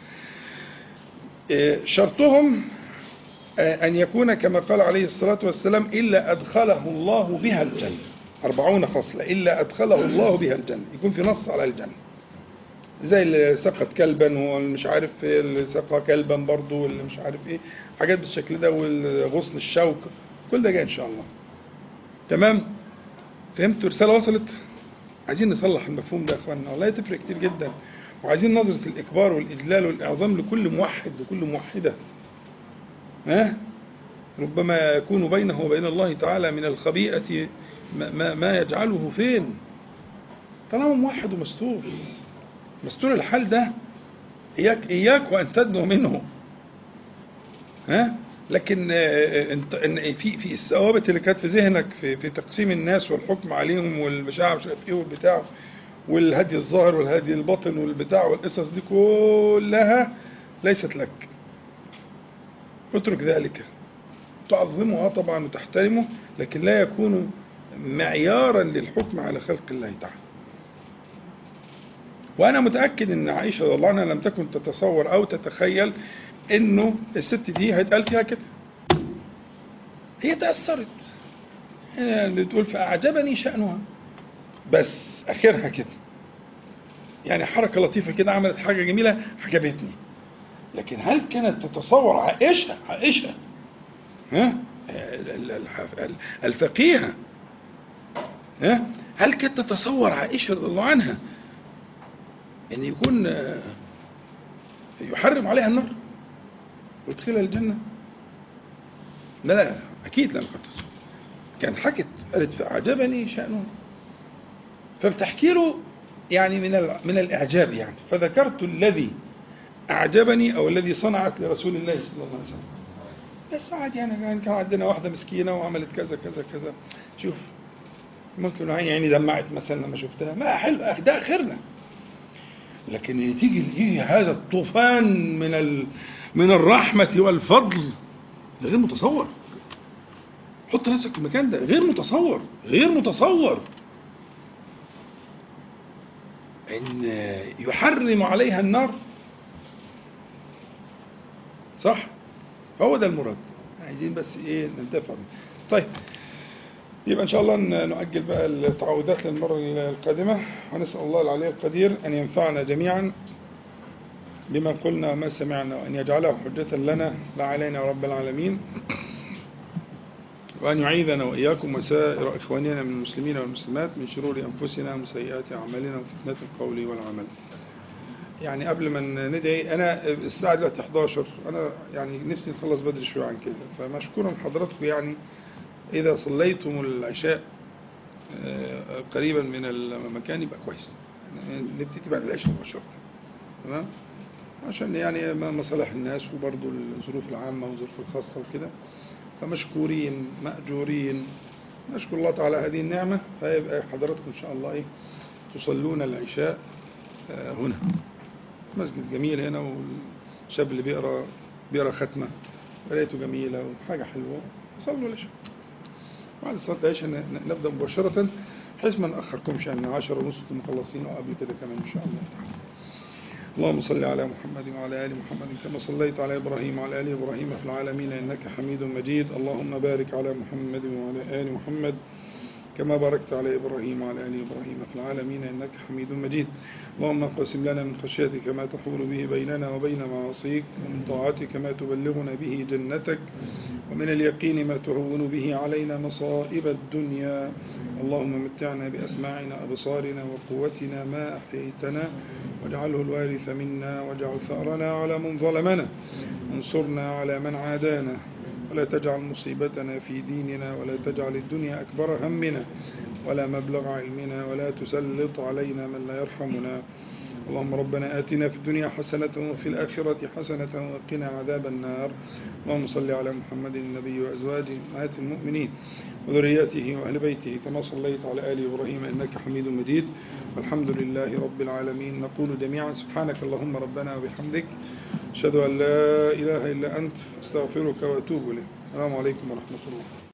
شرطهم أن يكون كما قال عليه الصلاة والسلام إلا أدخله الله بها الجنة أربعون خصلة إلا أدخله الله بها الجنة يكون في نص على الجنة زي اللي سقط كلبا والمش عارف اللي سقى كلبا برضه واللي مش عارف ايه حاجات بالشكل ده والغصن الشوك كل ده جاي ان شاء الله تمام فهمتوا الرسالة وصلت عايزين نصلح المفهوم ده يا اخوانا والله تفرق كتير جدا وعايزين نظرة الإكبار والإجلال والإعظام لكل موحد وكل موحدة ها ربما يكون بينه وبين الله تعالى من الخبيئة ما, ما, ما يجعله فين طالما موحد ومستور مستور الحال ده إياك, إياك وأن تدنو منه ها لكن انت في في الثوابت اللي كانت في ذهنك في في تقسيم الناس والحكم عليهم والبشاعه مش عارف ايه والبتاع والهدي الظاهر والهدي الباطن والبتاع والقصص دي كلها ليست لك اترك ذلك تعظمه اه طبعا وتحترمه لكن لا يكون معيارا للحكم على خلق الله تعالى وانا متاكد ان عائشه رضي الله عنها لم تكن تتصور او تتخيل انه الست دي هيتقال فيها كده هي تاثرت اللي تقول فاعجبني شانها بس اخرها كده يعني حركه لطيفه كده عملت حاجه جميله عجبتني لكن هل كانت تتصور عائشة عائشة ها الفقيهة ها هل كانت تتصور عائشة رضي الله عنها أن يكون يحرم عليها النار ويدخلها الجنة لا لا أكيد لم كنت كان حكت قالت فأعجبني شأنه فبتحكي له يعني من ال- من الإعجاب يعني فذكرت الذي أعجبني أو الذي صنعت لرسول الله صلى الله عليه وسلم بس عادي يعني كان كان عندنا واحدة مسكينة وعملت كذا كذا كذا شوف ممكن عيني عيني دمعت مثلا لما شفتها ما حلو ده آخرنا لكن تيجي يجي هذا الطوفان من ال من الرحمة والفضل ده غير متصور حط نفسك في المكان ده غير متصور غير متصور ان يحرم عليها النار صح هو ده المراد عايزين بس ايه ننتفع منه. طيب يبقى ان شاء الله ن- نؤجل بقى التعوذات للمره القادمه ونسال الله العلي القدير ان ينفعنا جميعا بما قلنا وما سمعنا وان يجعله حجه لنا لا علينا يا رب العالمين وأن يعيذنا وإياكم وسائر إخواننا من المسلمين والمسلمات من شرور أنفسنا ومن سيئات أعمالنا وفتنة القول والعمل يعني قبل ما ندعي أنا الساعة دلوقتي 11 أنا يعني نفسي نخلص بدري شوية عن كده فمشكورا حضراتكم يعني إذا صليتم العشاء آه، قريبا من المكان يبقى كويس يعني نبتدي بعد العشاء مباشرة تمام عشان يعني مصالح الناس وبرضه الظروف العامة والظروف الخاصة وكده فمشكورين مأجورين نشكر الله تعالى هذه النعمة فيبقى حضراتكم إن شاء الله إيه تصلون العشاء آه، هنا مسجد جميل هنا والشاب اللي بيقرأ بيقرأ ختمة قرايته جميلة وحاجة حلوة صلوا العشاء بعد صلاة العشاء ن- ن- نبدأ مباشرة بحيث ما نأخركمش يعني 10 ونص تكونوا مخلصين أو قبل كده كمان إن شاء الله تعالى اللهم صل على محمد وعلى آل محمد كما صليت على إبراهيم وعلى آل إبراهيم في العالمين إنك حميد مجيد اللهم بارك على محمد وعلى آل محمد كما باركت على إبراهيم وعلى آل إبراهيم في العالمين إنك حميد مجيد اللهم اقسم لنا من خشيتك ما تحول به بيننا وبين معاصيك ومن طاعتك ما تبلغنا به جنتك ومن اليقين ما تهون به علينا مصائب الدنيا اللهم متعنا بأسماعنا أبصارنا وقوتنا ما أحييتنا واجعله الوارث منا واجعل ثأرنا على من ظلمنا وانصرنا على من عادانا ولا تجعل مصيبتنا في ديننا ولا تجعل الدنيا أكبر همنا ولا مبلغ علمنا ولا تسلط علينا من لا يرحمنا اللهم ربنا آتنا في الدنيا حسنة وفي الآخرة حسنة وقنا عذاب النار اللهم صل على محمد النبي وأزواجه أمهات المؤمنين وذريته وأهل بيته كما صليت على آل إبراهيم إنك حميد مجيد والحمد لله رب العالمين نقول جميعا سبحانك اللهم ربنا وبحمدك أشهد أن لا إله إلا أنت أستغفرك وأتوب إليك السلام عليكم ورحمة الله